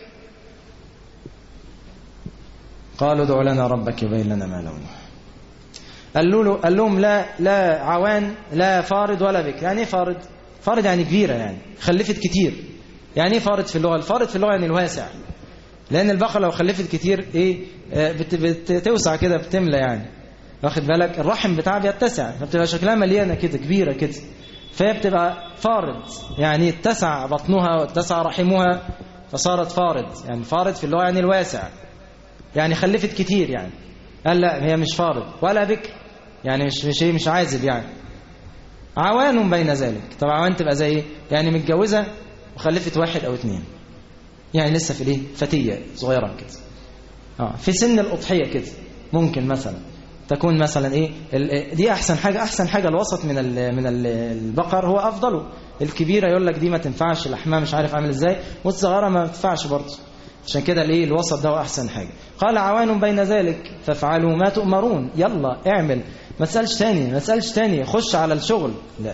قالوا ادع لنا ربك يبين لنا ما لونه قال, له قال لهم لا لا عوان لا فارض ولا بكر يعني ايه فارض فارض يعني كبيرة يعني خلفت كتير يعني ايه فارض في اللغة الفارض في اللغة يعني الواسع لأن البقرة لو خلفت كتير ايه بت بتوسع كده بتملى يعني واخد بالك الرحم بتاعها بيتسع فبتبقى شكلها مليانة كده كبيرة كده فهي بتبقى فارض يعني اتسع بطنها واتسع رحمها فصارت فارض يعني فارض في اللغة يعني الواسع يعني خلفت كتير يعني قال لا هي مش فارض ولا بكر يعني مش مش ايه مش عازب يعني عوان بين ذلك طب عوان تبقى زي ايه يعني متجوزه وخلفت واحد او اثنين يعني لسه في الايه فتيه صغيره كده اه في سن الاضحيه كده ممكن مثلا تكون مثلا ايه دي احسن حاجه احسن حاجه الوسط من ال من ال البقر هو افضله الكبيره يقول لك دي ما تنفعش لحمها مش عارف عامل ازاي والصغيره ما تنفعش برضه عشان كده الايه الوسط ده هو احسن حاجه قال عوان بين ذلك فافعلوا ما تؤمرون يلا اعمل ما تسالش تاني ما تسالش تاني خش على الشغل لا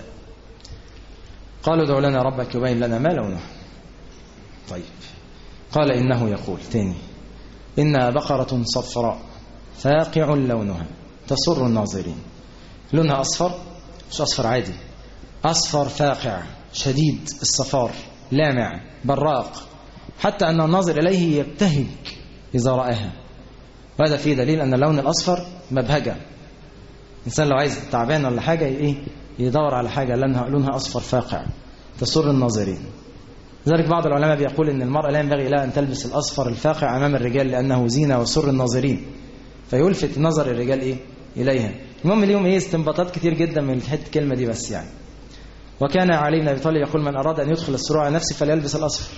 قالوا ادع لنا ربك يبين لنا ما لونه طيب قال انه يقول تاني انها بقره صفراء فاقع لونها تسر الناظرين لونها اصفر مش اصفر عادي اصفر فاقع شديد الصفار لامع براق حتى أن الناظر إليه يبتهج إذا رآها وهذا فيه دليل أن اللون الأصفر مبهجة الإنسان لو عايز تعبان ولا حاجة إيه يدور على حاجة لونها, لونها أصفر فاقع تسر الناظرين لذلك بعض العلماء بيقول أن المرأة لا ينبغي لها أن تلبس الأصفر الفاقع أمام الرجال لأنه زينة وسر الناظرين فيلفت نظر الرجال إيه إليها المهم اليوم إيه استنباطات كتير جدا من الحته الكلمة دي بس يعني وكان علي بن أبي طالب يقول من أراد أن يدخل السرور على نفسه فليلبس الأصفر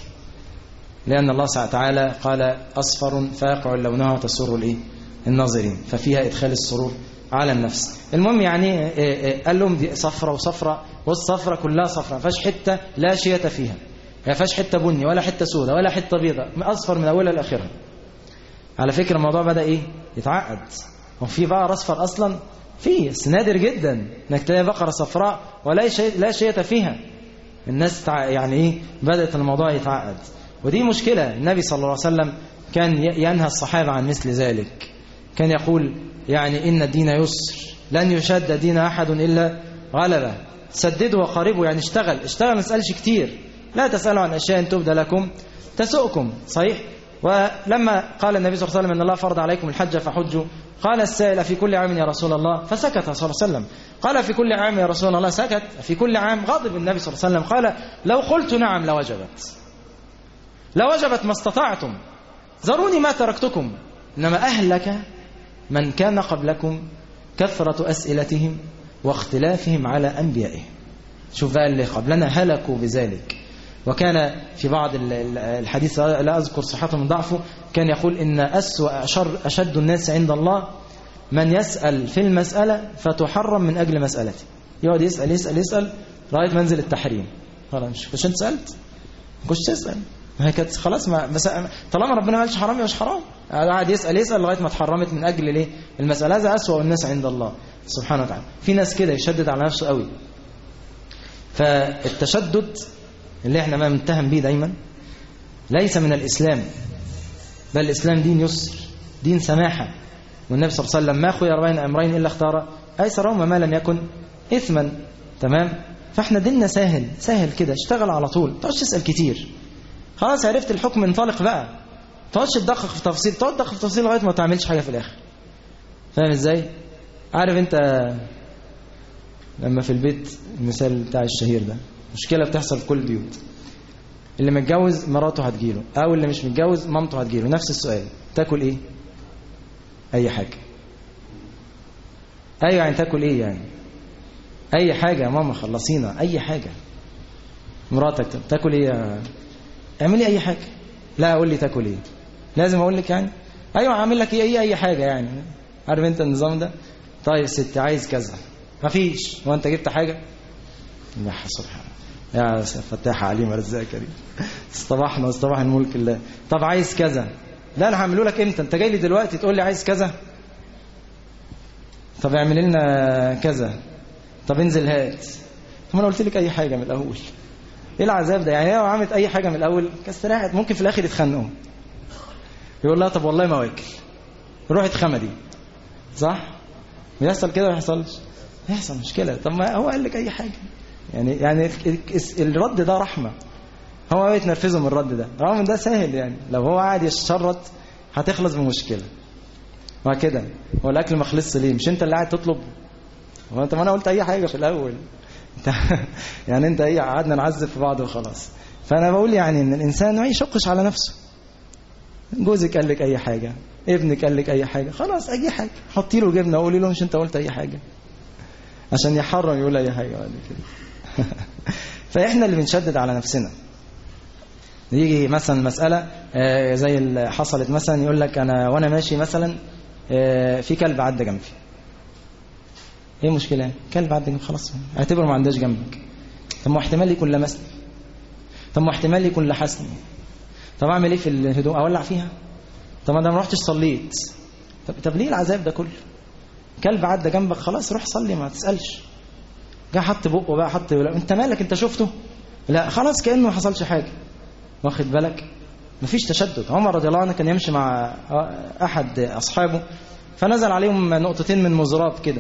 لأن الله تعالى قال أصفر فاقع لونها تسر الإيه؟ الناظرين ففيها إدخال السرور على النفس المهم يعني قال لهم دي صفرة وصفرة والصفرة كلها صفرة ما فيهاش حتة لا شية فيها ما فيهاش حتة بني ولا حتة سوداء ولا حتة بيضاء أصفر من أولها لآخرها على فكرة الموضوع بدأ إيه يتعقد هو في بقر أصفر أصلا في بس نادر جدا انك تلاقي بقرة صفراء ولا شيء لا شيء فيها الناس يعني ايه بدأت الموضوع يتعقد ودي مشكلة النبي صلى الله عليه وسلم كان ينهى الصحابة عن مثل ذلك كان يقول يعني إن الدين يسر لن يشد دين أحد إلا غلبه سددوا وقاربوا يعني اشتغل اشتغل ما تسألش كتير لا تسألوا عن أشياء تبدى لكم تسؤكم صحيح ولما قال النبي صلى الله عليه وسلم ان الله فرض عليكم الحج فحجوا قال السائل في كل عام يا رسول الله فسكت صلى الله عليه وسلم قال في كل عام يا رسول الله سكت في كل عام غضب النبي صلى الله عليه وسلم قال لو قلت نعم لوجبت لوجبت ما استطعتم ذروني ما تركتكم إنما أهلك من كان قبلكم كثرة أسئلتهم واختلافهم على أنبيائهم شوف بقى اللي قبلنا هلكوا بذلك وكان في بعض الحديث لا أذكر صحته من ضعفه كان يقول إن أسوأ أشر أشد الناس عند الله من يسأل في المسألة فتحرم من أجل مسألته يقعد يسأل يسأل يسأل لغاية منزل التحريم خلاص مش انت سألت مش تسأل ما هي كانت خلاص ما بس طالما ربنا ما قالش حرام يبقى مش حرام قاعد يسأل يسأل لغاية ما اتحرمت من أجل ليه المسألة هذا أسوأ الناس عند الله سبحانه وتعالى في ناس كده يشدد على نفسه قوي فالتشدد اللي احنا ما بنتهم بيه دايما ليس من الإسلام بل الإسلام دين يسر دين سماحة والنبي صلى الله عليه وسلم ما خير بين أمرين إلا اختار أيسرهما ما لم يكن إثما تمام فاحنا ديننا سهل سهل كده اشتغل على طول تقعدش تسأل كتير خلاص عرفت الحكم انطلق بقى تقعدش تدقق في تفاصيل تقعد تدقق في تفاصيل لغايه ما تعملش حاجه في الاخر فاهم ازاي عارف انت لما في البيت المثال بتاع الشهير ده مشكله بتحصل في كل البيوت اللي متجوز مراته هتجيله او اللي مش متجوز مامته هتجيله نفس السؤال تاكل ايه اي حاجه ايوه يعني تاكل ايه يعني اي حاجه يا ماما خلصينا اي حاجه مراتك تاكل ايه يا اعملي اي حاجه لا اقول لي تاكل ايه لازم اقول لك يعني ايوه هعمل لك ايه اي حاجه يعني عارف انت النظام ده طيب ست عايز كذا مفيش هو انت جبت حاجه لا سبحان يا فتاح عليم رزاق كريم اصطبحنا واصطبح الملك الله طب عايز كذا لا انا هعمله لك امتى انت جاي لي دلوقتي تقول لي عايز كذا طب اعمل لنا كذا طب انزل هات طب انا قلت لك اي حاجه من الاول ايه العذاب ده يعني هي لو عملت اي حاجه من الاول كاستراحت ممكن في الاخر يتخانقوا يقول لها طب والله ما واكل روح اتخمدي صح بيحصل كده ما يحصلش يحصل مشكله طب ما هو قال لك اي حاجه يعني يعني الرد ده رحمه هو يتنرفزه من الرد ده رغم ان ده سهل يعني لو هو قاعد يشرط هتخلص بمشكله وكده هو الاكل ما خلصش ليه مش انت اللي قاعد تطلب هو انت ما انا قلت اي حاجه في الاول يعني انت ايه قعدنا نعذب في بعض وخلاص فانا بقول يعني ان الانسان ما يشقش على نفسه جوزك قال لك اي حاجه ابنك قال لك اي حاجه خلاص اي حاجه حطي له جبنه وقولي له مش انت قلت اي حاجه عشان يحرم يقول اي حاجه بعد كده فاحنا اللي بنشدد على نفسنا يجي مثلا مسألة آه، زي اللي حصلت مثلا يقول لك أنا وأنا ماشي مثلا آه، في كلب عدى جنبي ايه المشكلة كلب عدى جنبي خلاص اعتبره ما عندهاش جنبك طب ما هو احتمال يكون لمسني طب ما هو احتمال يكون لحسني طب اعمل ايه في الهدوء اولع فيها طب انا ما رحتش صليت طب, طب ليه العذاب ده كله كلب عدى جنبك خلاص روح صلي ما تسالش جه حط بقه بقى حط انت مالك انت شفته لا خلاص كانه ما حصلش حاجه واخد بالك مفيش تشدد عمر رضي الله عنه كان يمشي مع احد اصحابه فنزل عليهم نقطتين من مزراب كده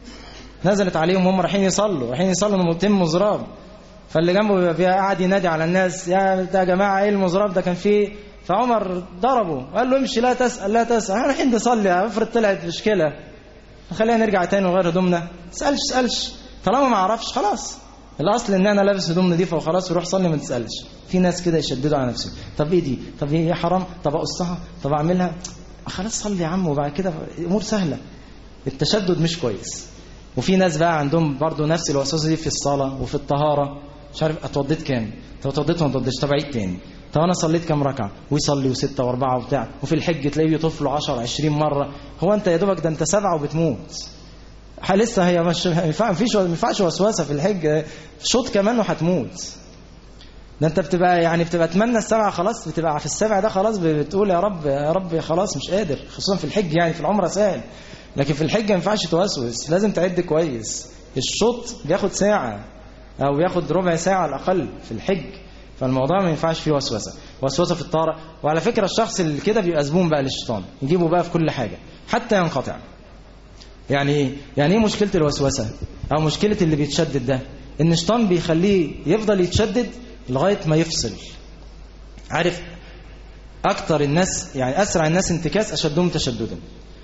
نزلت عليهم هم رايحين يصلوا رايحين يصلوا نقطتين مزراب فاللي جنبه بيبقى فيها قاعد ينادي على الناس يا يا جماعه ايه المزراب ده كان فيه فعمر ضربه قال له امشي لا تسال لا تسال احنا رايحين نصلي افرض طلعت مشكله خلينا نرجع تاني ونغير هدومنا تسالش تسالش طالما ما اعرفش خلاص الاصل ان انا لابس هدوم نظيفه وخلاص وروح صلي ما تسالش في ناس كده يشددوا على نفسهم طب ايه دي طب هي حرام طب اقصها طب اعملها خلاص صلي يا عم وبعد كده امور سهله التشدد مش كويس وفي ناس بقى عندهم برضو نفس الوسوسه دي في الصلاه وفي الطهاره مش عارف اتوضيت كام طب اتوضيت ما اتوضيتش طب عيد تاني طب انا صليت كام ركعه ويصلي وسته واربعه وبتاع وفي الحج تلاقيه يطفل 10 20 مره هو انت يا دوبك ده انت سبعه وبتموت لسه هي مش ما ينفعش ما ينفعش وسوسه في الحج شوط كمان وهتموت ده انت بتبقى يعني بتبقى تمنى السبعه خلاص بتبقى في السبع ده خلاص بتقول يا رب يا رب خلاص مش قادر خصوصا في الحج يعني في العمره سهل لكن في الحج ما ينفعش توسوس لازم تعد كويس الشوط بياخد ساعه او بياخد ربع ساعه على الاقل في الحج فالموضوع ما ينفعش فيه وسوسه وسوسه في الطارئ وعلى فكره الشخص اللي كده بيبقى زبون بقى للشيطان يجيبه بقى في كل حاجه حتى ينقطع يعني ايه يعني ايه مشكله الوسوسه او مشكله اللي بيتشدد ده ان الشيطان بيخليه يفضل يتشدد لغايه ما يفصل عارف اكتر الناس يعني اسرع الناس انتكاس اشدهم تشددا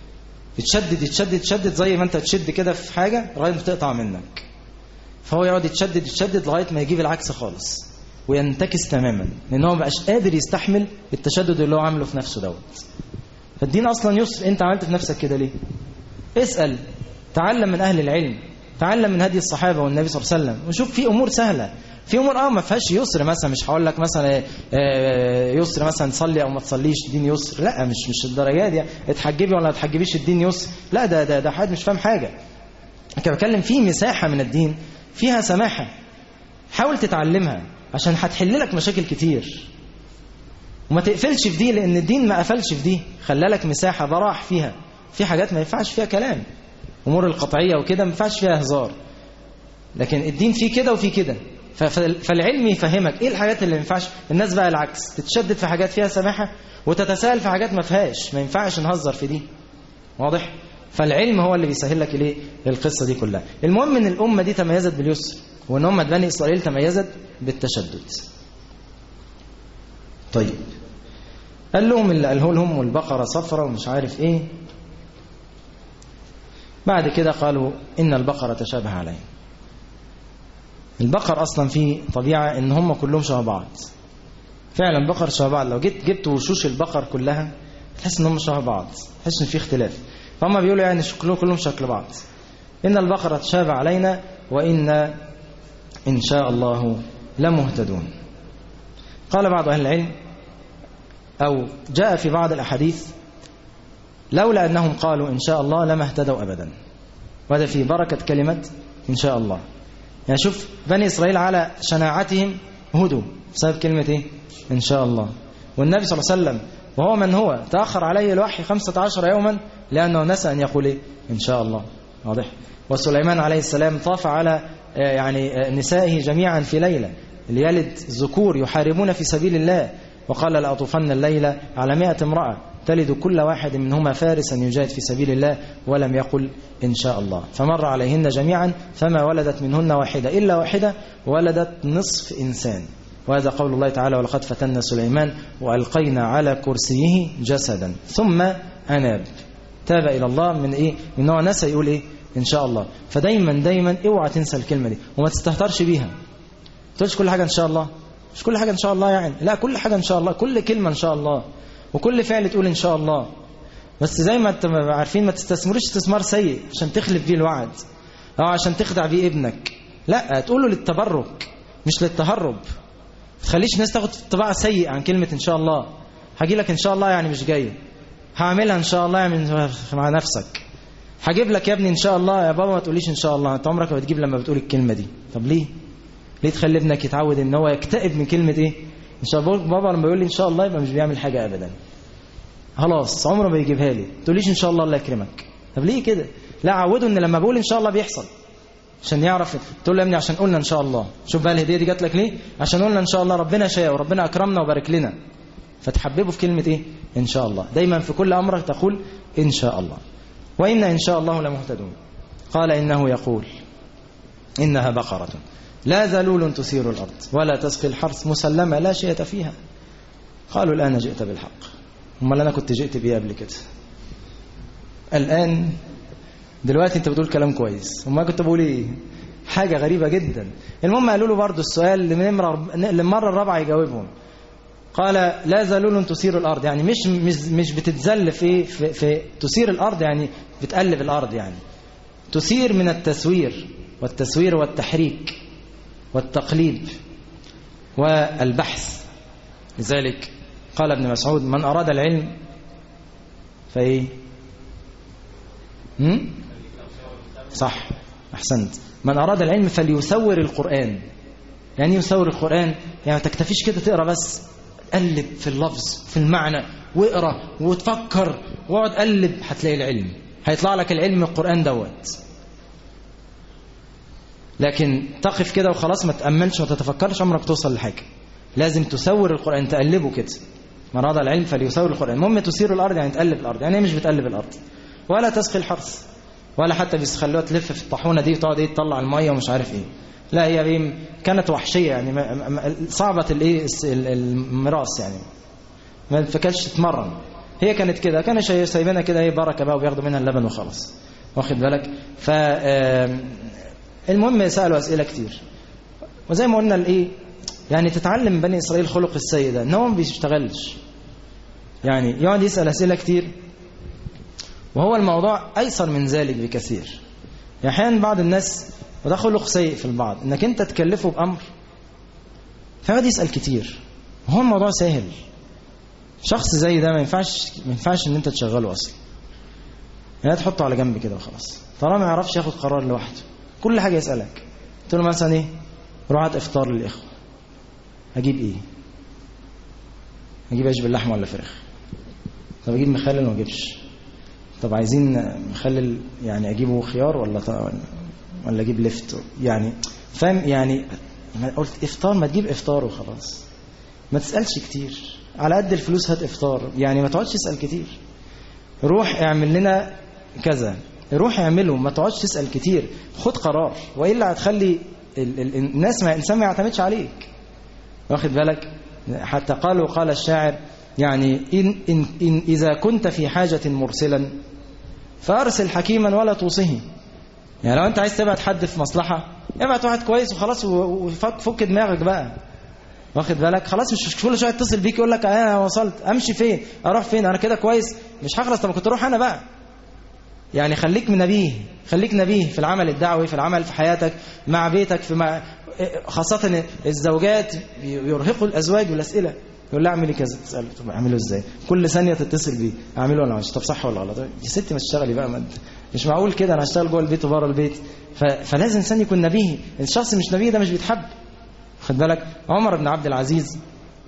يتشدد يتشدد يتشدد زي ما انت تشد كده في حاجه لغايه ما تقطع منك فهو يقعد يتشدد يتشدد لغايه ما يجيب العكس خالص وينتكس تماما لان هو ما بقاش قادر يستحمل التشدد اللي هو عامله في نفسه دوت فالدين اصلا يسر انت عملت في نفسك كده ليه اسال تعلم من اهل العلم تعلم من هدي الصحابه والنبي صلى الله عليه وسلم وشوف في امور سهله في امور اه ما فيهاش يسر مثلا مش هقول لك مثلا يسر مثلا تصلي او ما تصليش الدين يسر لا مش مش الدرجات دي اتحجبي ولا ما تحجبيش الدين يسر لا ده ده ده حد مش فاهم حاجه انا بتكلم في مساحه من الدين فيها سماحه حاول تتعلمها عشان هتحل لك مشاكل كتير وما تقفلش في دي لان الدين ما قفلش في دي خلالك مساحه براح فيها في حاجات ما ينفعش فيها كلام امور القطعيه وكده ما ينفعش فيها هزار لكن الدين فيه كده وفيه كده فالعلم يفهمك ايه الحاجات اللي ما ينفعش الناس بقى العكس تتشدد في حاجات فيها سماحه وتتساهل في حاجات ما فيهاش ما ينفعش نهزر في دي واضح فالعلم هو اللي بيسهل لك الايه القصه دي كلها المهم ان الامه دي تميزت باليسر وان امه بني اسرائيل تميزت بالتشدد طيب قال لهم اللي قاله لهم والبقره صفرة ومش عارف ايه بعد كده قالوا ان البقره تشابه علينا البقر اصلا فيه طبيعه ان هم كلهم شبه بعض فعلا بقر شبه بعض لو جيت جبت وشوش البقر كلها تحس ان هم شبه بعض تحس ان في اختلاف فهم بيقولوا يعني شكلهم كلهم شكل بعض ان البقره تشابه علينا وان ان شاء الله لمهتدون قال بعض اهل العلم او جاء في بعض الاحاديث لولا انهم قالوا ان شاء الله لما اهتدوا ابدا وهذا في بركه كلمه ان شاء الله يعني شوف بني إسرائيل على شناعتهم هدوا بسبب كلمة إيه؟ إن شاء الله والنبي صلى الله عليه وسلم وهو من هو تأخر عليه الوحي 15 يوما لأنه نسى أن يقول إيه؟ إن شاء الله واضح وسليمان عليه السلام طاف على يعني نسائه جميعا في ليلة ليلد ذكور يحاربون في سبيل الله وقال لأطوفن الليلة على مئة امرأة تلد كل واحد منهما فارسا يجاهد في سبيل الله ولم يقل إن شاء الله فمر عليهن جميعا فما ولدت منهن واحدة إلا واحدة ولدت نصف إنسان وهذا قول الله تعالى ولقد فتنا سليمان وألقينا على كرسيه جسدا ثم أناب تاب إلى الله من إيه من هو نسى يقول إيه إن شاء الله فدايما دايما اوعى تنسى الكلمة دي وما تستهترش بيها تقولش كل حاجة إن شاء الله مش كل حاجة إن شاء الله يعني لا كل حاجة إن شاء الله كل كلمة إن شاء الله وكل فعل تقول إن شاء الله بس زي ما انتم عارفين ما تستثمروش استثمار سيء عشان تخلف بيه الوعد أو عشان تخدع بيه ابنك لا تقوله للتبرك مش للتهرب تخليش الناس تاخد طباع سيء عن كلمة إن شاء الله هاجي لك إن شاء الله يعني مش جاي هعملها إن شاء الله يعني مع نفسك هجيب لك يا ابني إن شاء الله يا بابا ما تقوليش إن شاء الله أنت عمرك ما بتجيب لما بتقول الكلمة دي طب ليه ليه تخلي ابنك يتعود إن هو يكتئب من كلمة إيه إن شاء الله بابا لما يقول لي إن شاء الله يبقى مش بيعمل حاجة أبدا خلاص عمره ما يجيبها لي تقوليش إن شاء الله الله يكرمك طب ليه كده لا عوده إن لما بقول إن شاء الله بيحصل عشان يعرف تقول له يا ابني عشان قلنا ان شاء الله شوف بقى الهديه دي جات لك ليه عشان قلنا ان شاء الله ربنا شاء وربنا اكرمنا وبارك لنا فتحببه في كلمه ايه ان شاء الله دايما في كل امرك تقول ان شاء الله وان ان شاء الله لمهتدون قال انه يقول انها بقره لا ذلول تثير الارض ولا تسقي الحرث مسلمه لا شيء فيها قالوا الان جئت بالحق امال انا كنت جئت بيه قبل كده الان دلوقتي انت بتقول كلام كويس وما كنت بقول ايه حاجة غريبة جدا المهم قالوا له برضه السؤال للمرة الرابعة يجاوبهم قال لا زلول تثير الأرض يعني مش مش, مش بتتزل في, في, في تثير الأرض يعني بتقلب الأرض يعني تثير من التسوير والتسوير والتحريك والتقليب والبحث لذلك قال ابن مسعود من أراد العلم فإيه هم؟ صح أحسنت من أراد العلم فليسور القرآن يعني يسور القرآن يعني ما تكتفيش كده تقرأ بس قلب في اللفظ في المعنى واقرأ وتفكر واقعد قلب هتلاقي العلم هيطلع لك العلم القرآن دوت لكن تقف كده وخلاص ما تأملش وما تتفكرش عمرك توصل لحاجة لازم تسور القرآن تقلبه كده من أراد العلم فليسور القرآن المهم تسير الأرض يعني تقلب الأرض يعني مش بتقلب الأرض ولا تسقي الحرث ولا حتى بيخلوها تلف في الطاحونه دي وتقعد ايه تطلع الميه ومش عارف ايه لا هي ايه كانت وحشيه يعني صعبه الايه الميراث يعني ما فكانش تتمرن هي كانت كده كانوا سايبينها كده ايه بركه بقى وبياخدوا منها اللبن وخلاص واخد بالك ف المهم سالوا اسئله كتير وزي ما قلنا الايه يعني تتعلم من بني اسرائيل خلق السيء ده ان هو ما بيشتغلش يعني يقعد يسال اسئله كتير وهو الموضوع أيسر من ذلك بكثير أحيانا بعض الناس وده خلق سيء في البعض انك انت تكلفه بأمر فيقعد يسأل كتير وهو الموضوع سهل شخص زي ده ما ينفعش ما ينفعش ان انت تشغله اصلا يعني تحطه على جنب كده وخلاص طالما ما يعرفش ياخد قرار لوحده كل حاجه يسالك قلت له مثلا ايه روح هات افطار للاخوه اجيب ايه اجيب عيش باللحمه ولا فراخ طب اجيب مخلل ولا ما اجيبش طب عايزين مخلل يعني اجيبه خيار ولا ط... ولا اجيب لفت يعني فاهم يعني قلت افطار ما تجيب افطار وخلاص ما تسالش كتير على قد الفلوس هات افطار يعني ما تقعدش تسال كتير روح اعمل لنا كذا روح اعمله ما تقعدش تسال كتير خد قرار والا هتخلي ال... ال... الناس ما الانسان ما يعتمدش عليك واخد بالك حتى قالوا قال الشاعر يعني إن, إن, إن إذا كنت في حاجة مرسلا فأرسل حكيما ولا توصه يعني لو أنت عايز تبعت حد في مصلحة ابعت واحد كويس وخلاص وفك دماغك بقى واخد بالك خلاص مش كل شويه اتصل بيك يقول لك انا وصلت امشي فين اروح فين انا كده كويس مش هخلص طب كنت اروح انا بقى يعني خليك من نبيه خليك نبيه في العمل الدعوي في العمل في حياتك مع بيتك في مع خاصة الزوجات بيرهقوا الأزواج بالأسئلة يقول لها اعملي كذا تسأله طب اعمله ازاي كل ثانية تتصل بيه اعمله ولا مش طب صح ولا غلط يا ستي ما تشتغلي بقى ما مش معقول كده انا هشتغل جوه البيت وبره البيت ف... فلازم الانسان يكون نبيه الشخص مش نبيه ده مش بيتحب خد بالك عمر بن عبد العزيز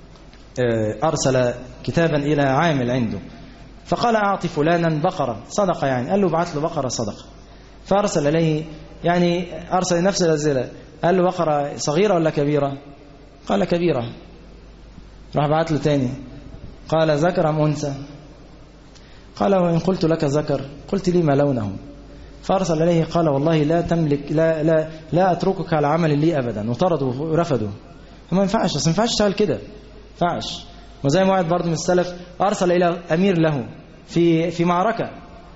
أرسل كتابا إلى عامل عنده فقال أعطي فلانا بقرة صدقة يعني قال له ابعث له بقرة صدقة فأرسل إليه يعني أرسل نفس الأسئلة قال له بقرة صغيرة ولا كبيرة قال كبيرة راح بعت له تاني قال ذكر أم أنثى قال وإن قلت لك ذكر قلت لي ما لونه فأرسل إليه قال والله لا تملك لا لا لا أتركك على عمل لي أبدا وطردوا ورفضوا فما ينفعش بس ما ينفعش تشتغل كده ما ينفعش وزي ما واحد برضه من السلف أرسل إلى أمير له في في معركة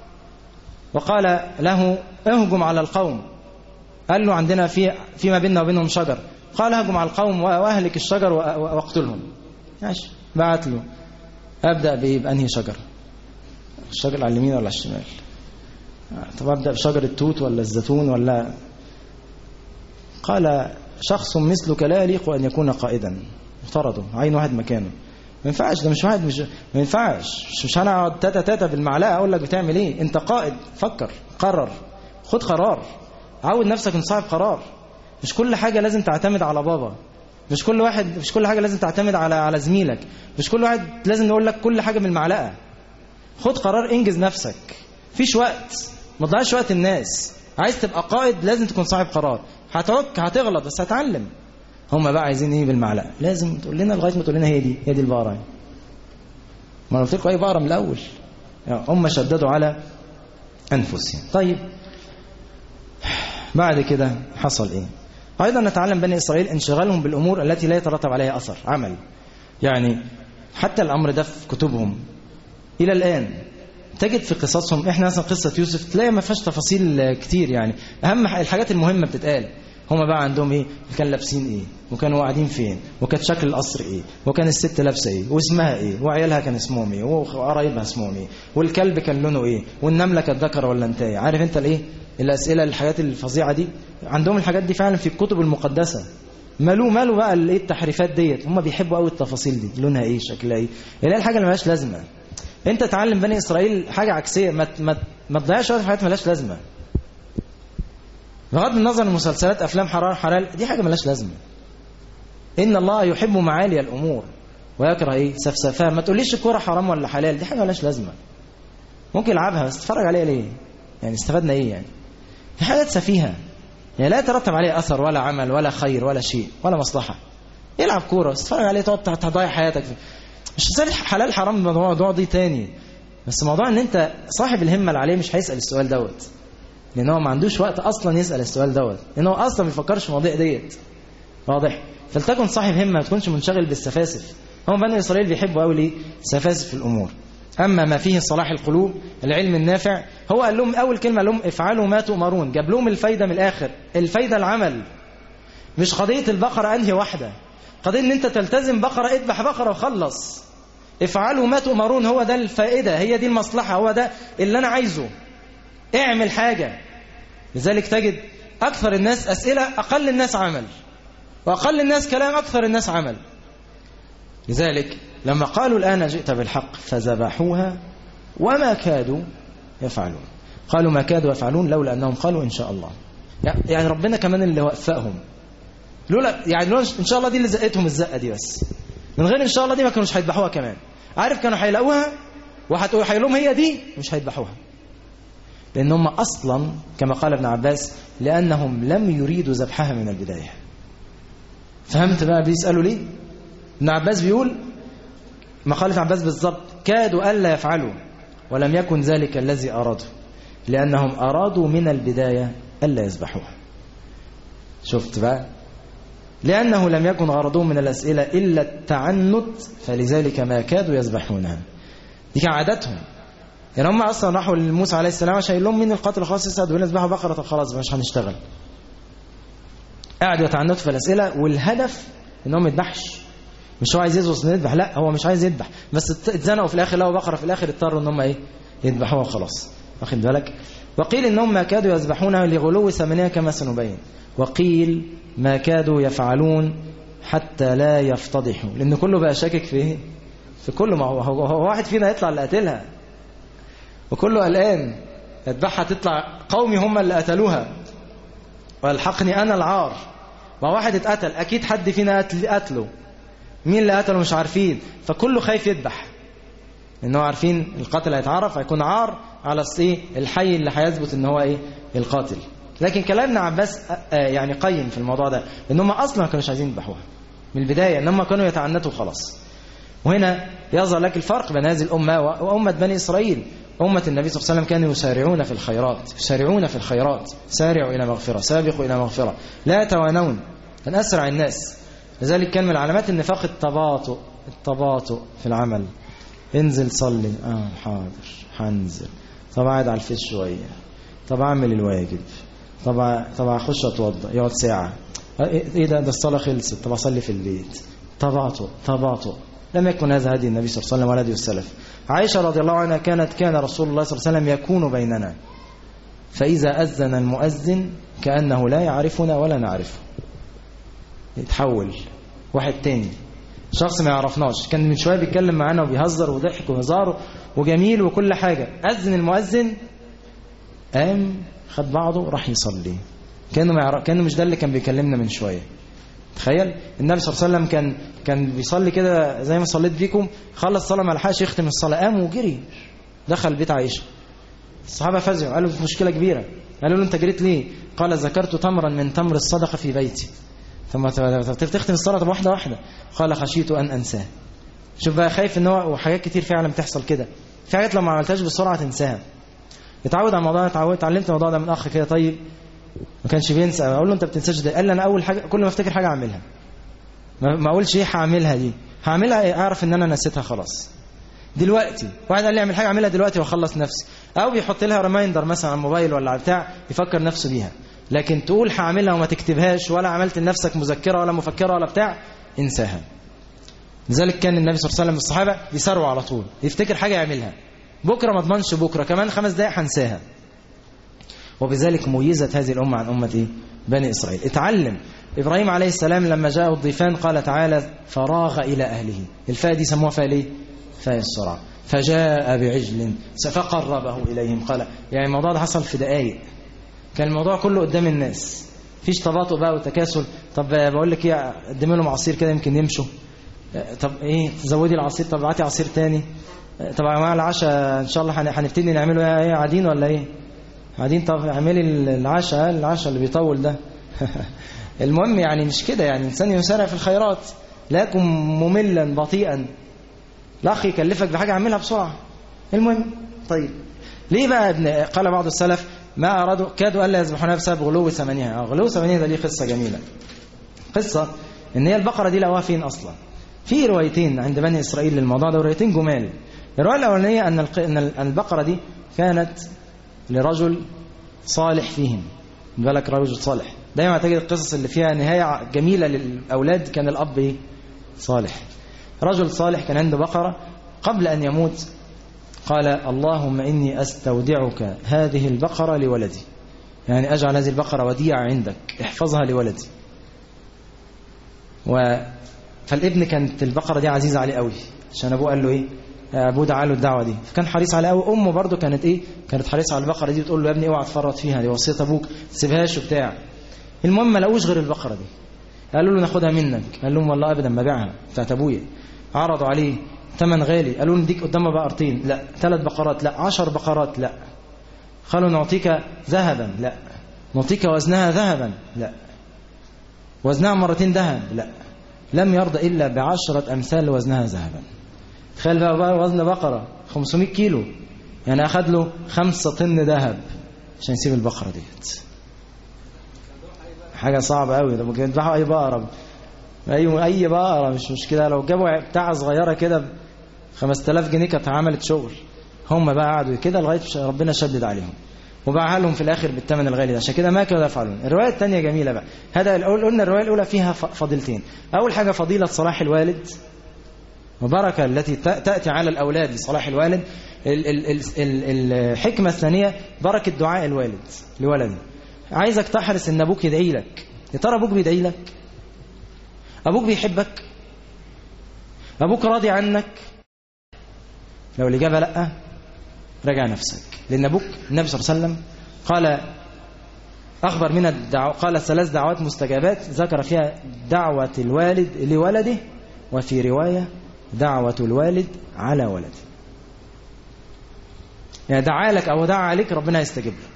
وقال له اهجم على القوم قال له عندنا في فيما بيننا وبينهم شجر قال اهجم على القوم واهلك الشجر واقتلهم ماشي بعت له ابدا بايه بانهي شجر الشجر على اليمين ولا على الشمال طب ابدا بشجر التوت ولا الزيتون ولا قال شخص مثلك لا يليق ان يكون قائدا وطردوا عين واحد مكانه ما ينفعش ده مش واحد مش ما ينفعش مش, مش انا اقعد تاتا تاتا بالمعلقه اقول لك بتعمل ايه انت قائد فكر قرر خد قرار عود نفسك انك صاحب قرار مش كل حاجه لازم تعتمد على بابا مش كل واحد مش كل حاجه لازم تعتمد على على زميلك مش كل واحد لازم يقول لك كل حاجه بالمعلقه خد قرار انجز نفسك فيش وقت ما تضيعش وقت الناس عايز تبقى قائد لازم تكون صاحب قرار هتعك هتغلط بس هتعلم هم بقى عايزين ايه بالمعلقه لازم تقول لنا لغايه ما تقول لنا هي دي هي دي البقره ما انا قلت لكم اي بقره من الاول يعني هم شددوا على انفسهم طيب بعد كده حصل ايه ايضا نتعلم بني اسرائيل انشغالهم بالامور التي لا يترتب عليها اثر عمل يعني حتى الامر ده في كتبهم الى الان تجد في قصصهم احنا مثلا قصه يوسف تلاقي ما فيهاش تفاصيل كتير يعني اهم الحاجات المهمه بتتقال هما بقى عندهم ايه كان لابسين ايه وكانوا قاعدين فين وكانت شكل القصر ايه وكان الست لابسه ايه واسمها ايه وعيالها كان اسمهم ايه وقرايبها اسمهم ايه والكلب كان لونه ايه والنمله كانت ذكر ولا انثى عارف انت الايه الاسئله الحاجات الفظيعه دي عندهم الحاجات دي فعلا في الكتب المقدسه مالو مالو بقى الايه التحريفات ديت هم بيحبوا قوي التفاصيل دي لونها ايه شكلها ايه اللي هي الحاجه اللي ملهاش لازمه انت تعلم بني اسرائيل حاجه عكسيه ما ما ما تضيعش وقت في حاجات ملهاش لازمه بغض النظر المسلسلات افلام حرام حلال دي حاجه ملهاش لازمه ان الله يحب معالي الامور ويكره ايه سفسفها ما تقوليش الكوره حرام ولا حلال دي حاجه ملهاش لازمه ممكن العبها بس تتفرج عليها ليه يعني استفدنا ايه يعني في حاجات سفيهه يعني لا يترتب عليه اثر ولا عمل ولا خير ولا شيء ولا مصلحه العب كوره بس تتفرج عليه تقعد تضيع حياتك فيه. مش تسال حلال حرام الموضوع دي تاني بس موضوع ان انت صاحب الهمه اللي عليه مش هيسال السؤال دوت لان هو ما عندوش وقت اصلا يسال السؤال دوت لان هو اصلا ما بيفكرش في المواضيع ديت واضح فلتكن صاحب همه ما تكونش منشغل بالسفاسف هم بني اسرائيل بيحبوا قوي ليه سفاسف الامور اما ما فيه صلاح القلوب العلم النافع هو قال لهم اول كلمه قال لهم افعلوا ما تؤمرون جاب لهم الفايده من الاخر الفايده العمل مش قضيه البقره انهي واحده قضيه ان انت تلتزم بقره اذبح بقره وخلص افعلوا ما تؤمرون هو ده الفائده هي دي المصلحه هو ده اللي انا عايزه اعمل حاجة لذلك تجد أكثر الناس أسئلة أقل الناس عمل وأقل الناس كلام أكثر الناس عمل لذلك لما قالوا الآن جئت بالحق فذبحوها وما كادوا يفعلون قالوا ما كادوا يفعلون لولا أنهم قالوا إن شاء الله يعني ربنا كمان اللي وفقهم لولا يعني لولا إن شاء الله دي اللي زقتهم الزقة دي بس من غير إن شاء الله دي ما كانوش هيذبحوها كمان عارف كانوا هيلاقوها وهتقول لهم هي دي مش هيذبحوها لأن هم أصلا كما قال ابن عباس لأنهم لم يريدوا ذبحها من البداية فهمت بقى بيسألوا ليه ابن عباس بيقول ما قال ابن عباس بالضبط كادوا ألا يفعلوا ولم يكن ذلك الذي أرادوا لأنهم أرادوا من البداية ألا يذبحوها شفت بقى لأنه لم يكن غرضهم من الأسئلة إلا التعنت فلذلك ما كادوا يذبحونها دي كان عادتهم يعني هم اصلا راحوا لموسى عليه السلام عشان يقول لهم مين القاتل خلاص يسعد ونذبحوا بقره خلاص مش هنشتغل قاعدوا يتعنتوا في الاسئله والهدف ان هو ما يذبحش مش هو عايز يزوص يذبح لا هو مش عايز يذبح بس اتزنقوا في الاخر لقوا بقره في الاخر اضطروا ان هم ايه يذبحوها خلاص واخد بالك وقيل انهم ما كادوا يذبحونها لغلو ثمنها كما سنبين وقيل ما كادوا يفعلون حتى لا يفتضحوا لان كله بقى شاكك في ايه في كله ما هو, هو واحد فينا يطلع اللي قتلها وكله قلقان يذبحها تطلع قومي هم اللي قتلوها والحقني انا العار ما واحد اتقتل اكيد حد فينا قتله مين اللي قتله مش عارفين فكله خايف يذبح لانه عارفين القاتل هيتعرف هيكون عار على ايه الحي اللي هيثبت ان هو ايه القاتل لكن كلام ابن عباس يعني قيم في الموضوع ده ان هم اصلا ما كانوش عايزين يذبحوها من البدايه ان هم كانوا يتعنتوا خلاص وهنا يظهر لك الفرق بين هذه الامه وامه بني اسرائيل أمة النبي صلى الله عليه وسلم كانوا يسارعون في الخيرات يسارعون في الخيرات سارعوا إلى مغفرة سابقوا إلى مغفرة لا توانون من أسرع الناس لذلك كان من علامات النفاق التباطؤ التباطؤ في العمل انزل صلي اه حاضر هنزل طب قاعد على الفيس شوية طب اعمل الواجب طب طب اخش اتوضا يقعد ساعة ايه ده ده الصلاة خلصت طب اصلي في البيت تباطؤ تباطؤ لم يكن هذا هدي النبي صلى الله عليه وسلم ولا هدي السلف عائشة رضي الله عنها كانت كان رسول الله صلى الله عليه وسلم يكون بيننا فإذا أذن المؤذن كأنه لا يعرفنا ولا نعرفه يتحول واحد تاني شخص ما يعرفناش كان من شويه بيتكلم معانا وبيهزر وضحك وهزار وجميل وكل حاجه اذن المؤذن قام خد بعضه راح يصلي كانه ما يعرف كانه مش ده اللي كان بيكلمنا من شويه تخيل النبي صلى الله عليه وسلم كان كان بيصلي كده زي ما صليت بيكم خلص صلاه ما لحقش يختم الصلاه قام وجري دخل بيت عائشه الصحابه فزعوا قالوا في مشكله كبيره قالوا له انت جريت ليه قال ذكرت تمرا من تمر الصدقه في بيتي ثم تختم الصلاه طب واحده واحده قال خشيت ان انساه شوف بقى خايف ان هو وحاجات كتير فعلا بتحصل كده في حاجات لو ما عملتهاش بسرعه تنساها اتعود على الموضوع اتعودت اتعلمت الموضوع ده من اخ كده طيب ما كانش بينسى اقول له انت بتنساش ده قال لي انا اول حاجه كل ما افتكر حاجه اعملها ما ما اقولش ايه هعملها دي هعملها اعرف ان انا نسيتها خلاص دلوقتي واحد قال لي اعمل حاجه اعملها دلوقتي واخلص نفسي او بيحط لها ريمايندر مثلا على الموبايل ولا على بتاع يفكر نفسه بيها لكن تقول هعملها وما تكتبهاش ولا عملت لنفسك مذكره ولا مفكره ولا بتاع انساها لذلك كان النبي صلى الله عليه وسلم الصحابه يسروا على طول يفتكر حاجه يعملها بكره ما اضمنش بكره كمان خمس دقائق هنساها وبذلك ميزت هذه الأمة عن أمة إيه؟ بني إسرائيل اتعلم إبراهيم عليه السلام لما جاء الضيفان قال تعالى فراغ إلى أهله الفاء دي سموها فاء ليه فاء السرعة فجاء بعجل فقربه إليهم قال يعني الموضوع ده حصل في دقايق كان الموضوع كله قدام الناس فيش تباطؤ بقى وتكاسل طب بقول لك ايه قدمي لهم عصير كده يمكن يمشوا طب ايه تزودي العصير طب ابعتي عصير تاني طب يا جماعه العشاء ان شاء الله هنبتدي نعمله ايه قاعدين ولا ايه قاعدين طب اعملي العشاء العشاء اللي بيطول ده المهم يعني مش كده يعني انسان يسارع في الخيرات لا يكن مملا بطيئا الاخ يكلفك بحاجه اعملها بسرعه المهم طيب ليه بقى ابن قال بعض السلف ما ارادوا كادوا الا يذبحونها بسبب غلو ثمنها غلو ثمنها ده ليه قصه جميله قصه ان هي البقره دي لقوها فين اصلا في روايتين عند بني اسرائيل للموضوع ده وروايتين جمال الروايه الاولانيه ان ان البقره دي كانت لرجل صالح فيهم بالك رجل صالح دايما تجد القصص اللي فيها نهاية جميلة للأولاد كان الأب إيه؟ صالح رجل صالح كان عنده بقرة قبل أن يموت قال اللهم إني أستودعك هذه البقرة لولدي يعني أجعل هذه البقرة وديعة عندك احفظها لولدي و فالابن كانت البقرة دي عزيزة عليه قوي عشان أبوه قال له إيه ابوه دعا له الدعوه دي فكان حريص عليها قوي امه برده كانت ايه كانت حريصه على البقره دي بتقول له يا ابني اوعى تفرط فيها دي وصيه ابوك ما تسيبهاش وبتاع المهم ما لقوش غير البقره دي قالوا له ناخدها منك قال لهم والله ابدا ببيعها بتاعت ابويا عرضوا عليه ثمن غالي قالوا له نديك قدامها بقرتين لا ثلاث بقرات لا عشر بقرات لا قالوا نعطيك ذهبا لا نعطيك وزنها ذهبا لا وزنها مرتين ذهب لا لم يرضى الا بعشره امثال وزنها ذهبا تخيل بقى, بقى وزن بقرة 500 كيلو يعني أخذ له خمسة طن ذهب عشان يسيب البقرة ديت حاجة صعبة قوي ده ممكن يذبحوا أي بقرة أي أي بقرة مش مشكلة لو جابوا بتاعة صغيرة كده ب 5000 جنيه كانت عملت شغل هم بقى قعدوا كده لغاية ربنا شدد عليهم وباعها لهم في الآخر بالثمن الغالي ده عشان كده ما كانوا يفعلون الرواية الثانية جميلة بقى هذا قلنا الرواية الأولى فيها فضيلتين أول حاجة فضيلة صلاح الوالد وبركة التي تأتي على الأولاد لصلاح الوالد الحكمة الثانية بركة دعاء الوالد لولده عايزك تحرص ان ابوك يدعي لك يا ترى ابوك بيدعي لك ابوك بيحبك ابوك راضي عنك لو الاجابه لا راجع نفسك لان ابوك النبي صلى الله عليه وسلم قال اخبر من الدعو قال ثلاث دعوات مستجابات ذكر فيها دعوه الوالد لولده وفي روايه دعوة الوالد على ولده يعني دعا لك أو دعا عليك ربنا يستجيب له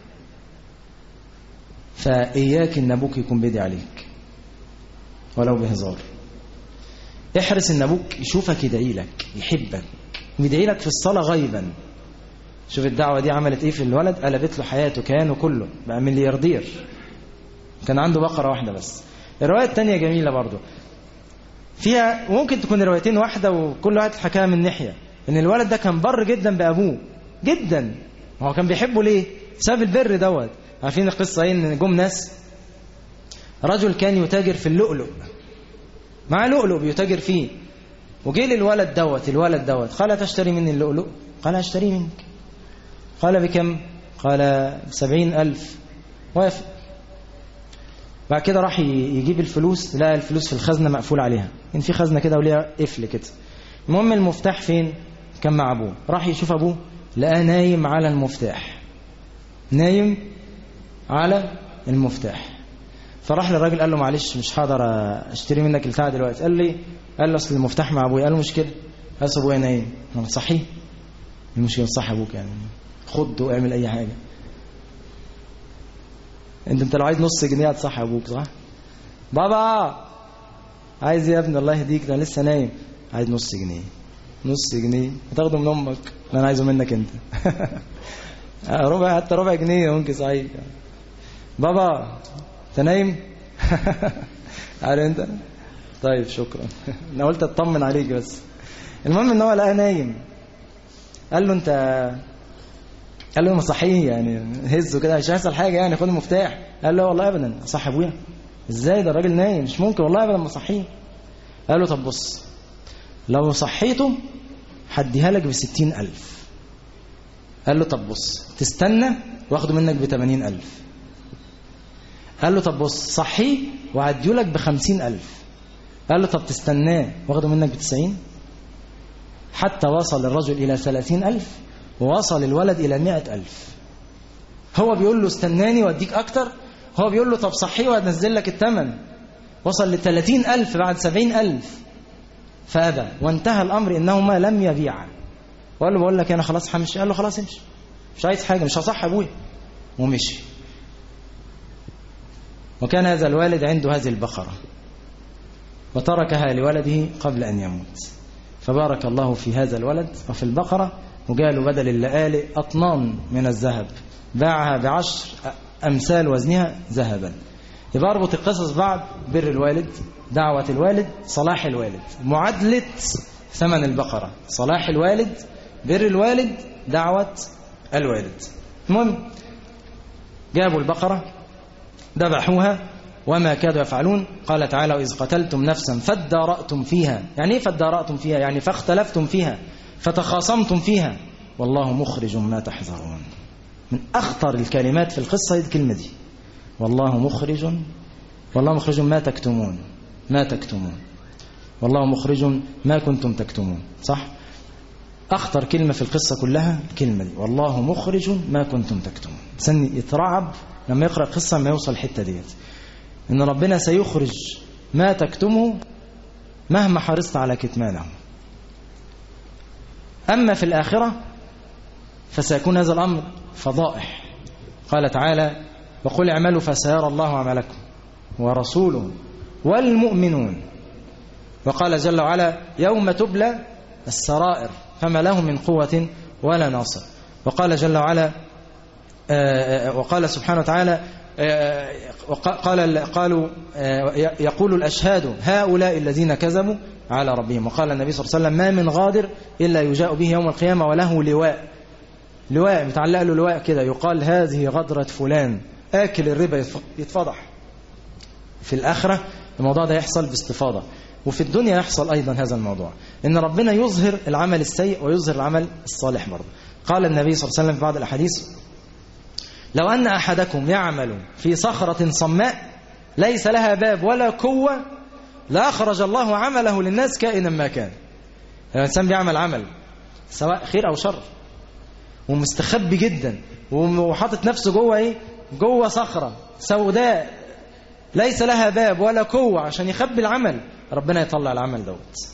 فإياك إن أبوك يكون بيدي عليك ولو بهزار احرص إن أبوك يشوفك يدعي لك يحبك ويدعي لك في الصلاة غيبا شوف الدعوة دي عملت إيه في الولد قلبت له حياته كيانه كله بقى ملياردير كان عنده بقرة واحدة بس الرواية الثانية جميلة برضو فيها ممكن تكون روايتين واحدة وكل واحد حكاها من ناحية ان الولد ده كان بر جدا بأبوه جدا هو كان بيحبه ليه بسبب البر دوت عارفين القصة ايه ان جم ناس رجل كان يتاجر في اللؤلؤ مع لؤلؤ بيتاجر فيه وجه للولد دوت الولد دوت قال تشتري مني اللؤلؤ قال اشتري منك قال بكم قال بسبعين ألف وافق بعد كده راح يجيب الفلوس لقى الفلوس في الخزنة مقفول عليها كان في خزنة كده وليها قفل كده المهم المفتاح فين كان مع أبوه راح يشوف أبوه لقاه نايم على المفتاح نايم على المفتاح فراح للراجل قال له معلش مش هقدر اشتري منك البتاع دلوقتي قال لي قال له اصل المفتاح مع ابويا قال له مش كده قال له ابويا نايم انا صحي المشكله صح ابوك يعني خد واعمل اي حاجه انت انت لو عايز نص جنيه هتصحي ابوك صح بابا عايز يا ابني الله يهديك ده لسه نايم عايز نص جنيه نص جنيه هتاخده من امك انا عايزه منك انت ربع حتى ربع جنيه ممكن صحيح بابا انت نايم عارف انت طيب شكرا انا قلت اطمن عليك بس المهم ان هو لقاه نايم قال له انت قال له ما صحيه يعني هزه كده مش هيحصل حاجه يعني خد المفتاح قال له والله ابدا صح ابويا ازاي ده الراجل نايم مش ممكن والله ابدا ما صحيه قال له طب بص لو صحيته هديها لك بستين ألف قال له طب بص تستنى واخده منك بتمانين ألف قال له طب بص صحيه وهديه لك بخمسين ألف قال له طب تستناه واخده منك بتسعين حتى وصل الرجل إلى ثلاثين ألف ووصل الولد إلى مئة ألف هو بيقول له استناني واديك أكتر هو بيقول له طب صحيه وهنزل لك الثمن وصل لثلاثين ألف بعد سبعين ألف فأبى وانتهى الأمر إنهما لم يبيعا وقال له بقول لك أنا خلاص همشي قال له خلاص امشي مش عايز حاجة مش هصح أبويا ومشي وكان هذا الوالد عنده هذه البقرة وتركها لولده قبل أن يموت فبارك الله في هذا الولد وفي البقرة وجاله بدل اللآلئ أطنان من الذهب باعها بعشر أمثال وزنها ذهبا يبقى اربط القصص بعد بر الوالد دعوة الوالد صلاح الوالد معادلة ثمن البقرة صلاح الوالد بر الوالد دعوة الوالد المهم جابوا البقرة ذبحوها وما كادوا يفعلون قال تعالى وإذ قتلتم نفسا فادارأتم فيها يعني ايه فادارأتم فيها يعني فاختلفتم فيها فتخاصمتم فيها والله مخرج ما تحذرون من أخطر الكلمات في القصة هي الكلمة دي والله مخرج والله مخرج ما تكتمون ما تكتمون والله مخرج ما كنتم تكتمون صح أخطر كلمة في القصة كلها الكلمة دي والله مخرج ما كنتم تكتمون سني يترعب لما يقرأ القصة ما يوصل الحتة ديت إن ربنا سيخرج ما تكتمه مهما حرصت على كتمانه أما في الآخرة فسيكون هذا الأمر فضائح قال تعالى وقل اعملوا فسيرى الله عملكم ورسوله والمؤمنون وقال جل وعلا يوم تبلى السرائر فما له من قوة ولا ناصر وقال جل وعلا وقال سبحانه وتعالى قال قالوا يقول الأشهاد هؤلاء الذين كذبوا على ربهم وقال النبي صلى الله عليه وسلم ما من غادر إلا يجاء به يوم القيامة وله لواء لواء متعلق له لواء كده يقال هذه غدرة فلان آكل الربا يتفضح في الآخرة الموضوع ده يحصل باستفاضة وفي الدنيا يحصل أيضا هذا الموضوع إن ربنا يظهر العمل السيء ويظهر العمل الصالح برضه قال النبي صلى الله عليه وسلم في بعض الأحاديث لو أن أحدكم يعمل في صخرة صماء ليس لها باب ولا قوة لأخرج الله عمله للناس كائنا ما كان الإنسان بيعمل عمل سواء خير أو شر ومستخبي جدا وحاطط نفسه جوه ايه جوه صخرة سوداء ليس لها باب ولا قوة عشان يخبي العمل ربنا يطلع العمل دوت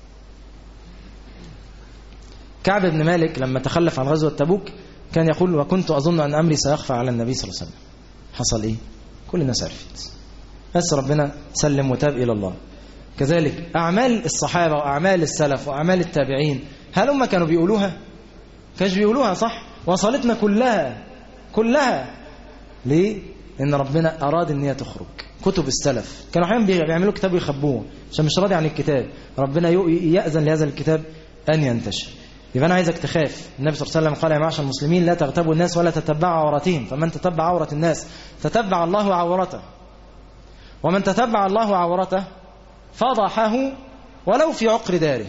كعب بن مالك لما تخلف عن غزوة تبوك كان يقول وكنت أظن أن أمري سيخفى على النبي صلى الله عليه وسلم حصل إيه كل الناس عرفت بس ربنا سلم وتاب إلى الله كذلك أعمال الصحابة وأعمال السلف وأعمال التابعين هل هم كانوا بيقولوها كانش بيقولوها صح وصلتنا كلها كلها ليه ان ربنا اراد ان هي تخرج كتب السلف كانوا احيانا بيعملوا كتاب يخبوه عشان مش راضي عن الكتاب ربنا يأذن لهذا الكتاب ان ينتشر يبقى انا عايزك تخاف النبي صلى الله عليه وسلم قال يا معشر المسلمين لا تغتابوا الناس ولا تتبعوا عوراتهم فمن تتبع عورة الناس تتبع الله عورته ومن تتبع الله عورته فضحه ولو في عقر داره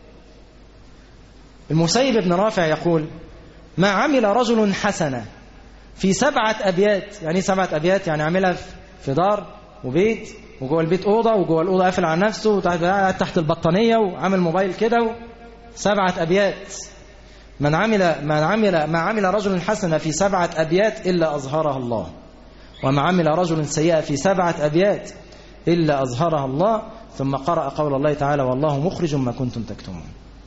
المسيب بن رافع يقول ما عمل رجل حسنة في سبعة أبيات يعني سبعة أبيات يعني عملها في دار وبيت وجوه البيت أوضة وجوه الأوضة قافل على نفسه وقاعد تحت البطانية وعامل موبايل كده سبعة أبيات من عمل من عمل ما عمل رجل حسنة في سبعة أبيات إلا أظهرها الله وما عمل رجل سيئة في سبعة أبيات إلا أظهرها الله ثم قرأ قول الله تعالى والله مخرج ما كنتم تكتمون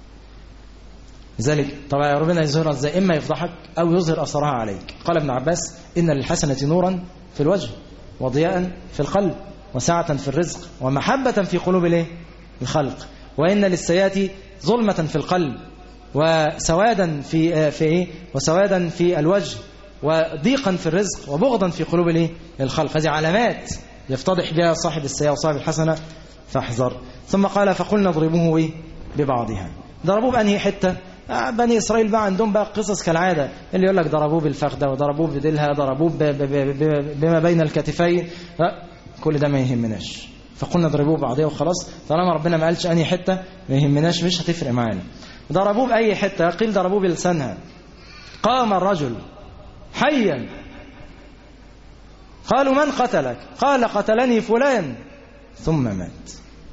لذلك طبعا يا ربنا يظهرها ازاي إما يفضحك أو يظهر أثرها عليك قال ابن عباس إن للحسنة نورا في الوجه وضياء في القلب وسعة في الرزق ومحبة في قلوب الايه الخلق وإن للسيئة ظلمة في القلب وسوادا في في ايه وسوادا في الوجه وضيقا في الرزق وبغضا في قلوب الايه الخلق هذه علامات يفتضح بها صاحب السيئة وصاحب الحسنة فاحذر ثم قال فقلنا اضربوه ايه ببعضها ضربوه بأنهي حتة بني إسرائيل بقى عندهم بقى قصص كالعادة اللي يقول لك ضربوه بالفخدة وضربوه بديلها ضربوه بما بين الكتفين كل ده ما يهمناش فقلنا ضربوه بعضيها وخلاص طالما ربنا ما قالش أنهي حتة ما يهمناش مش هتفرق معانا ضربوه بأي حتة قيل ضربوه بلسانها قام الرجل حيا قالوا من قتلك قال قتلني فلان ثم مات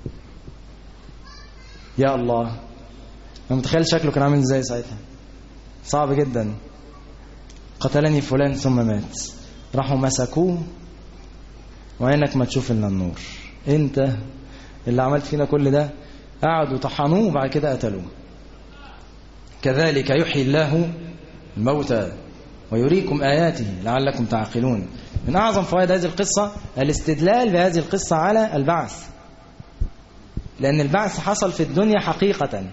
يا الله انا متخيل شكله كان عامل ازاي ساعتها صعب جدا قتلني فلان ثم مات راحوا مسكوه وعينك ما تشوف الا النور انت اللي عملت فينا كل ده قعدوا طحنوه وبعد كده قتلوه كذلك يحيي الله الموتى ويريكم آياته لعلكم تعقلون من أعظم فوائد هذه القصة الاستدلال بهذه القصة على البعث لأن البعث حصل في الدنيا حقيقة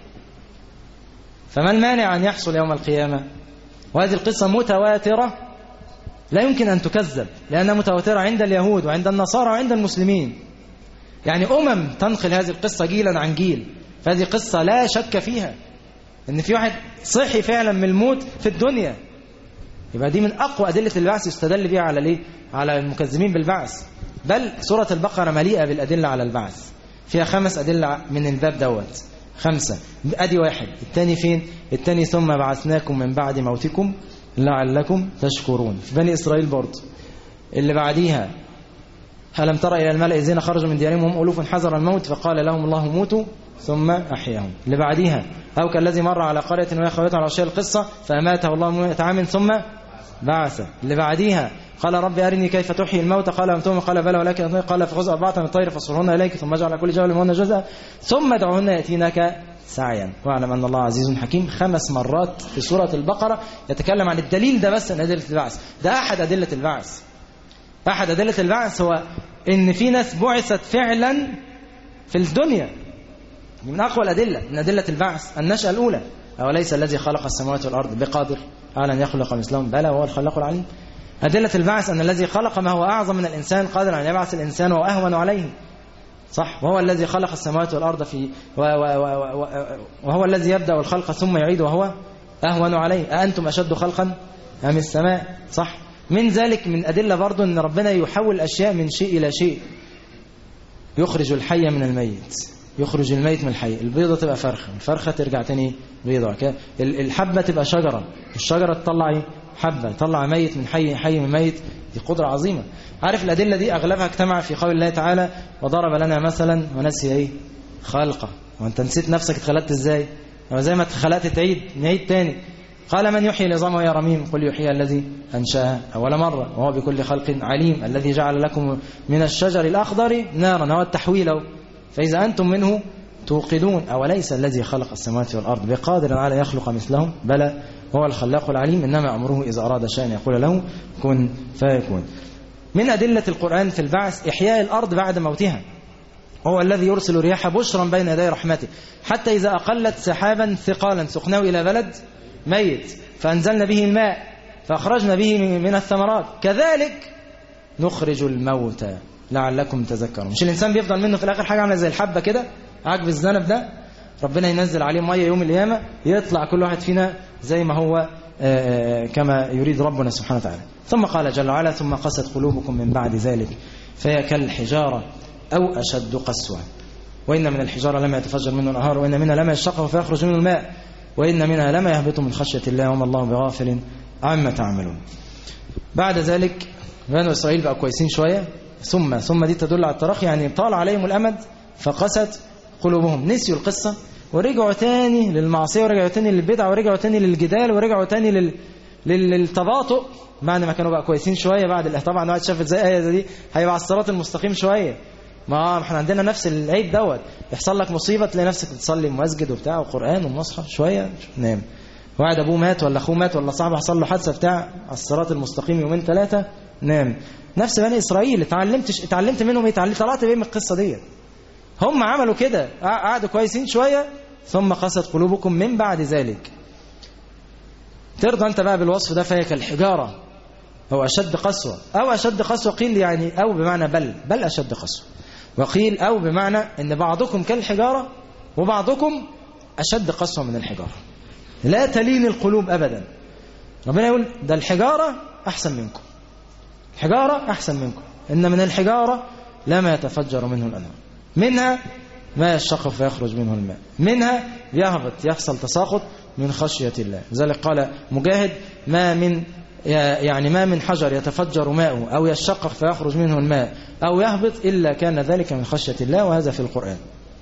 فما المانع أن يحصل يوم القيامة وهذه القصة متواترة لا يمكن أن تكذب لأنها متواترة عند اليهود وعند النصارى وعند المسلمين يعني أمم تنقل هذه القصة جيلا عن جيل فهذه قصة لا شك فيها ان في واحد صحي فعلا من الموت في الدنيا يبقى دي من اقوى ادله البعث يستدل بها على ليه على المكذبين بالبعث بل سوره البقره مليئه بالادله على البعث فيها خمس ادله من الباب دوت خمسه ادي واحد الثاني فين الثاني ثم بعثناكم من بعد موتكم لعلكم تشكرون في بني اسرائيل برضه اللي بعديها ألم تر إلى الملأ الذين خرجوا من ديارهم وهم ألوف حذر الموت فقال لهم الله موتوا ثم أحياهم اللي بعديها أو كالذي مر على قرية وهي خاوية على عشاء القصة فأماته الله مئة عام ثم بعث اللي بعديها قال رب أرني كيف تحيي الموت قال لم تؤمن قال بلى ولكن قال فخذ أربعة من الطير فصرهن إليك ثم اجعل على كل جبل منهن جزءا ثم ادعوهن يأتينك سعيا واعلم أن الله عزيز حكيم خمس مرات في سورة البقرة يتكلم عن الدليل ده بس من أدلة البعث ده أحد أدلة البعث أحد أدلة البعث هو إن في ناس بعثت فعلا في الدنيا من أقوى الأدلة من أدلة البعث النشأة الأولى أوليس الذي خلق السماوات والأرض بقادر على أن يخلق مثلهم بلى وهو الخلاق العليم أدلة البعث أن الذي خلق ما هو أعظم من الإنسان قادر أن يبعث الإنسان وأهون عليه صح وهو الذي خلق السماوات والأرض في و و و وهو الذي يبدأ الخلق ثم يعيد وهو أهون عليه أأنتم أشد خلقا أم السماء صح من ذلك من أدلة برضو أن ربنا يحول الأشياء من شيء إلى شيء يخرج الحي من الميت يخرج الميت من الحي البيضة تبقى فرخة الفرخة ترجع تاني بيضة الحبة تبقى شجرة الشجرة تطلع حبة تطلع ميت من حي حي من ميت دي قدرة عظيمة عارف الأدلة دي أغلبها اجتمع في قول الله تعالى وضرب لنا مثلا ونسي إيه خلقه وأنت نسيت نفسك اتخلقت إزاي زي ما اتخلقت تعيد نعيد تاني قال من يحيي العظام وهي رميم قل يحيي الذي أنشاها أول مرة وهو بكل خلق عليم الذي جعل لكم من الشجر الأخضر نارا هو التحويل فإذا أنتم منه توقدون أوليس الذي خلق السماوات والأرض بقادر على يخلق مثلهم بلى هو الخلاق العليم إنما أمره إذا أراد شيئا يقول له كن فيكون من أدلة القرآن في البعث إحياء الأرض بعد موتها هو الذي يرسل رياح بشرا بين يدي رحمته حتى إذا أقلت سحابا ثقالا سقناه إلى بلد ميت فأنزلنا به الماء فأخرجنا به من الثمرات كذلك نخرج الموتى لعلكم تذكرون مش الإنسان بيفضل منه في الآخر حاجة عامله زي الحبة كده عجب الذنب ده ربنا ينزل عليه مية يوم القيامة يطلع كل واحد فينا زي ما هو كما يريد ربنا سبحانه وتعالى ثم قال جل وعلا ثم قست قلوبكم من بعد ذلك فهي كالحجارة أو أشد قسوة وإن من الحجارة لما يتفجر منه الأنهار وإن منها لما يشقق فيخرج منه الماء وإن منها لما يهبط من خشية الله وما الله بغافل عما تعملون بعد ذلك بنو إسرائيل بقى كويسين شوية ثم ثم دي تدل على التراخي يعني طال عليهم الأمد فقست قلوبهم نسيوا القصة ورجعوا تاني للمعصية ورجعوا تاني للبدع ورجعوا تاني للجدال ورجعوا تاني لل... لل... للتباطؤ بعد ما كانوا بقى كويسين شوية بعد طبعا واحد شافت زي آية دي هيبقى على الصراط المستقيم شوية ما احنا عندنا نفس العيب دوت يحصل لك مصيبة تلاقي نفسك بتصلي مسجد وبتاع وقرآن ومصحف شوية نام واحد ابوه مات ولا اخوه مات ولا صاحبه حصل له حادثه بتاع على الصراط المستقيم يومين ثلاثه نام نفس بني اسرائيل اتعلمت اتعلمت منهم ايه اتعلمت طلعت بايه من القصه ديت هم عملوا كده قعدوا كويسين شويه ثم قست قلوبكم من بعد ذلك ترضى انت بقى بالوصف ده فهي كالحجاره او اشد قسوه او اشد قسوه قيل يعني او بمعنى بل بل اشد قسوه وقيل او بمعنى ان بعضكم كالحجاره وبعضكم اشد قسوه من الحجاره لا تلين القلوب أبدا ربنا يقول ده الحجارة أحسن منكم الحجارة أحسن منكم إن من الحجارة لما يتفجر منه الأنهار منها ما يشقق فيخرج منه الماء منها يهبط يحصل تساقط من خشية الله لذلك قال مجاهد ما من يعني ما من حجر يتفجر ماؤه أو يشقق فيخرج منه الماء أو يهبط إلا كان ذلك من خشية الله وهذا في القرآن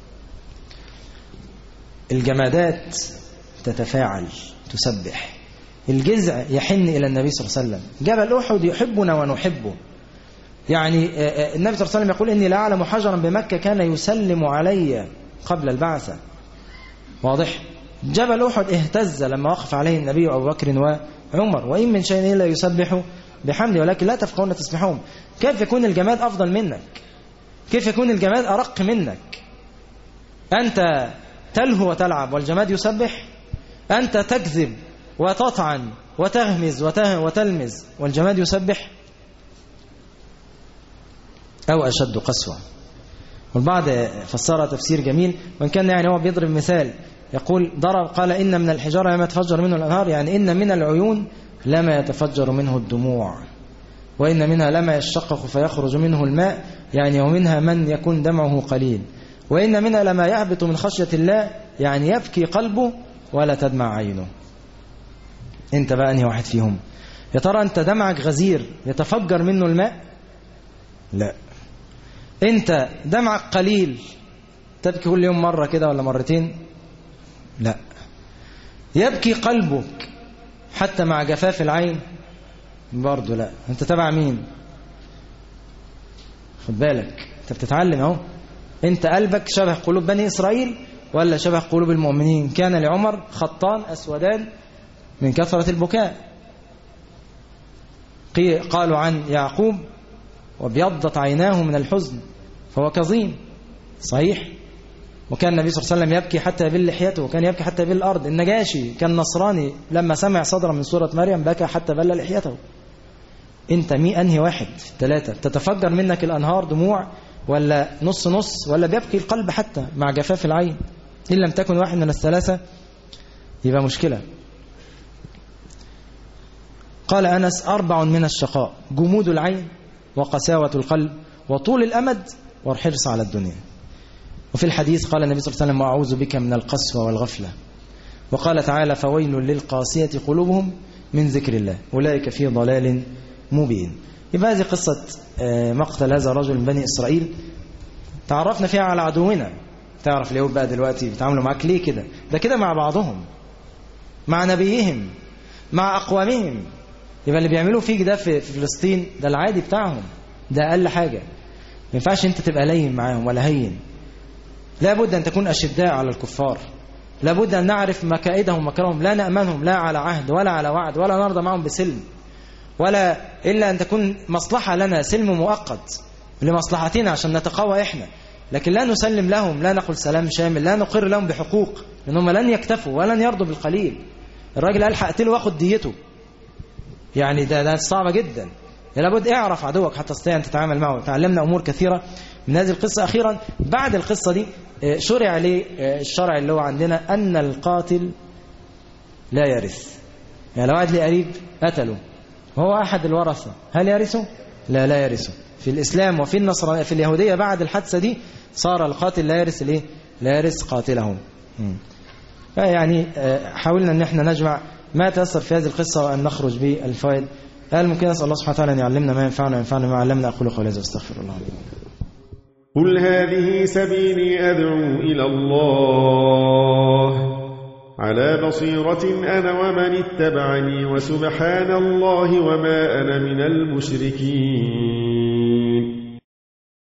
الجمادات تتفاعل تسبح الجزع يحن إلى النبي صلى الله عليه وسلم جبل أحد يحبنا ونحبه يعني النبي صلى الله عليه وسلم يقول إني لا أعلم حجرا بمكة كان يسلم علي قبل البعثة واضح جبل أحد اهتز لما وقف عليه النبي أبو بكر وعمر وإن من شيء إلا يسبح بحمده ولكن لا تفقهون تسبحون كيف يكون الجماد أفضل منك كيف يكون الجماد أرق منك أنت تلهو وتلعب والجماد يسبح أنت تكذب وتطعن وتغمز وتلمز والجماد يسبح أو أشد قسوة والبعض فسرها تفسير جميل وإن كان يعني هو بيضرب مثال يقول ضرب قال إن من الحجارة لما يتفجر منه الأنهار يعني إن من العيون لما يتفجر منه الدموع وإن منها لما يشقق فيخرج منه الماء يعني ومنها من يكون دمعه قليل وإن منها لما يهبط من خشية الله يعني يبكي قلبه ولا تدمع عينه انت بقى انهي واحد فيهم يا ترى انت دمعك غزير يتفجر منه الماء لا انت دمعك قليل تبكي كل يوم مرة كده ولا مرتين لا يبكي قلبك حتى مع جفاف العين برضه لا انت تبع مين خد بالك انت بتتعلم اهو انت قلبك شبه قلوب بني اسرائيل ولا شبه قلوب المؤمنين كان لعمر خطان أسودان من كثرة البكاء قالوا عن يعقوب وابيضت عيناه من الحزن فهو كظيم صحيح وكان النبي صلى الله عليه وسلم يبكي حتى يبل لحيته وكان يبكي حتى يبل الأرض النجاشي كان نصراني لما سمع صدرا من سورة مريم بكى حتى بل لحيته انت مي أنهي واحد في الثلاثة تتفجر منك الأنهار دموع ولا نص نص ولا بيبكي القلب حتى مع جفاف العين إن لم تكن واحد من الثلاثة يبقى مشكلة قال أنس أربع من الشقاء جمود العين وقساوة القلب وطول الأمد والحرص على الدنيا وفي الحديث قال النبي صلى الله عليه وسلم وأعوذ بك من القسوة والغفلة وقال تعالى فويل للقاسية قلوبهم من ذكر الله أولئك في ضلال مبين يبقى هذه قصة مقتل هذا الرجل من بني إسرائيل تعرفنا فيها على عدونا تعرف اليهود بقى دلوقتي بيتعاملوا معاك ليه كده ده كده مع بعضهم مع نبيهم مع أقوامهم يبقى اللي بيعملوا فيك ده في فلسطين ده العادي بتاعهم ده أقل حاجة ما ينفعش أنت تبقى لين معاهم ولا هين لابد أن تكون أشداء على الكفار لابد أن نعرف مكائدهم ومكرهم لا نأمنهم لا على عهد ولا على وعد ولا نرضى معهم بسلم ولا إلا أن تكون مصلحة لنا سلم مؤقت لمصلحتنا عشان نتقوى إحنا لكن لا نسلم لهم لا نقول سلام شامل لا نقر لهم بحقوق لأنهم لن يكتفوا ولن يرضوا بالقليل الراجل قال هقتله واخد ديته يعني ده, ده صعبة جدا لابد اعرف عدوك حتى تستطيع أن تتعامل معه تعلمنا أمور كثيرة من هذه القصة أخيرا بعد القصة دي شرع ليه الشرع اللي هو عندنا أن القاتل لا يرث يعني لو واحد لي قريب قتله وهو أحد الورثة هل يرثه؟ لا لا يرثه في الإسلام وفي النصر في اليهودية بعد الحادثة دي صار القاتل لا يرث الايه؟ لا يرث قاتله يعني حاولنا ان احنا نجمع ما تأثر في هذه القصة وأن نخرج بالفوائد قال ممكن أسأل الله سبحانه وتعالى أن يعلمنا ما ينفعنا وينفعنا ما علمنا أقول قولي هذا واستغفر الله قل هذه سبيلي أدعو إلى الله على بصيرة أنا ومن اتبعني وسبحان الله وما أنا من المشركين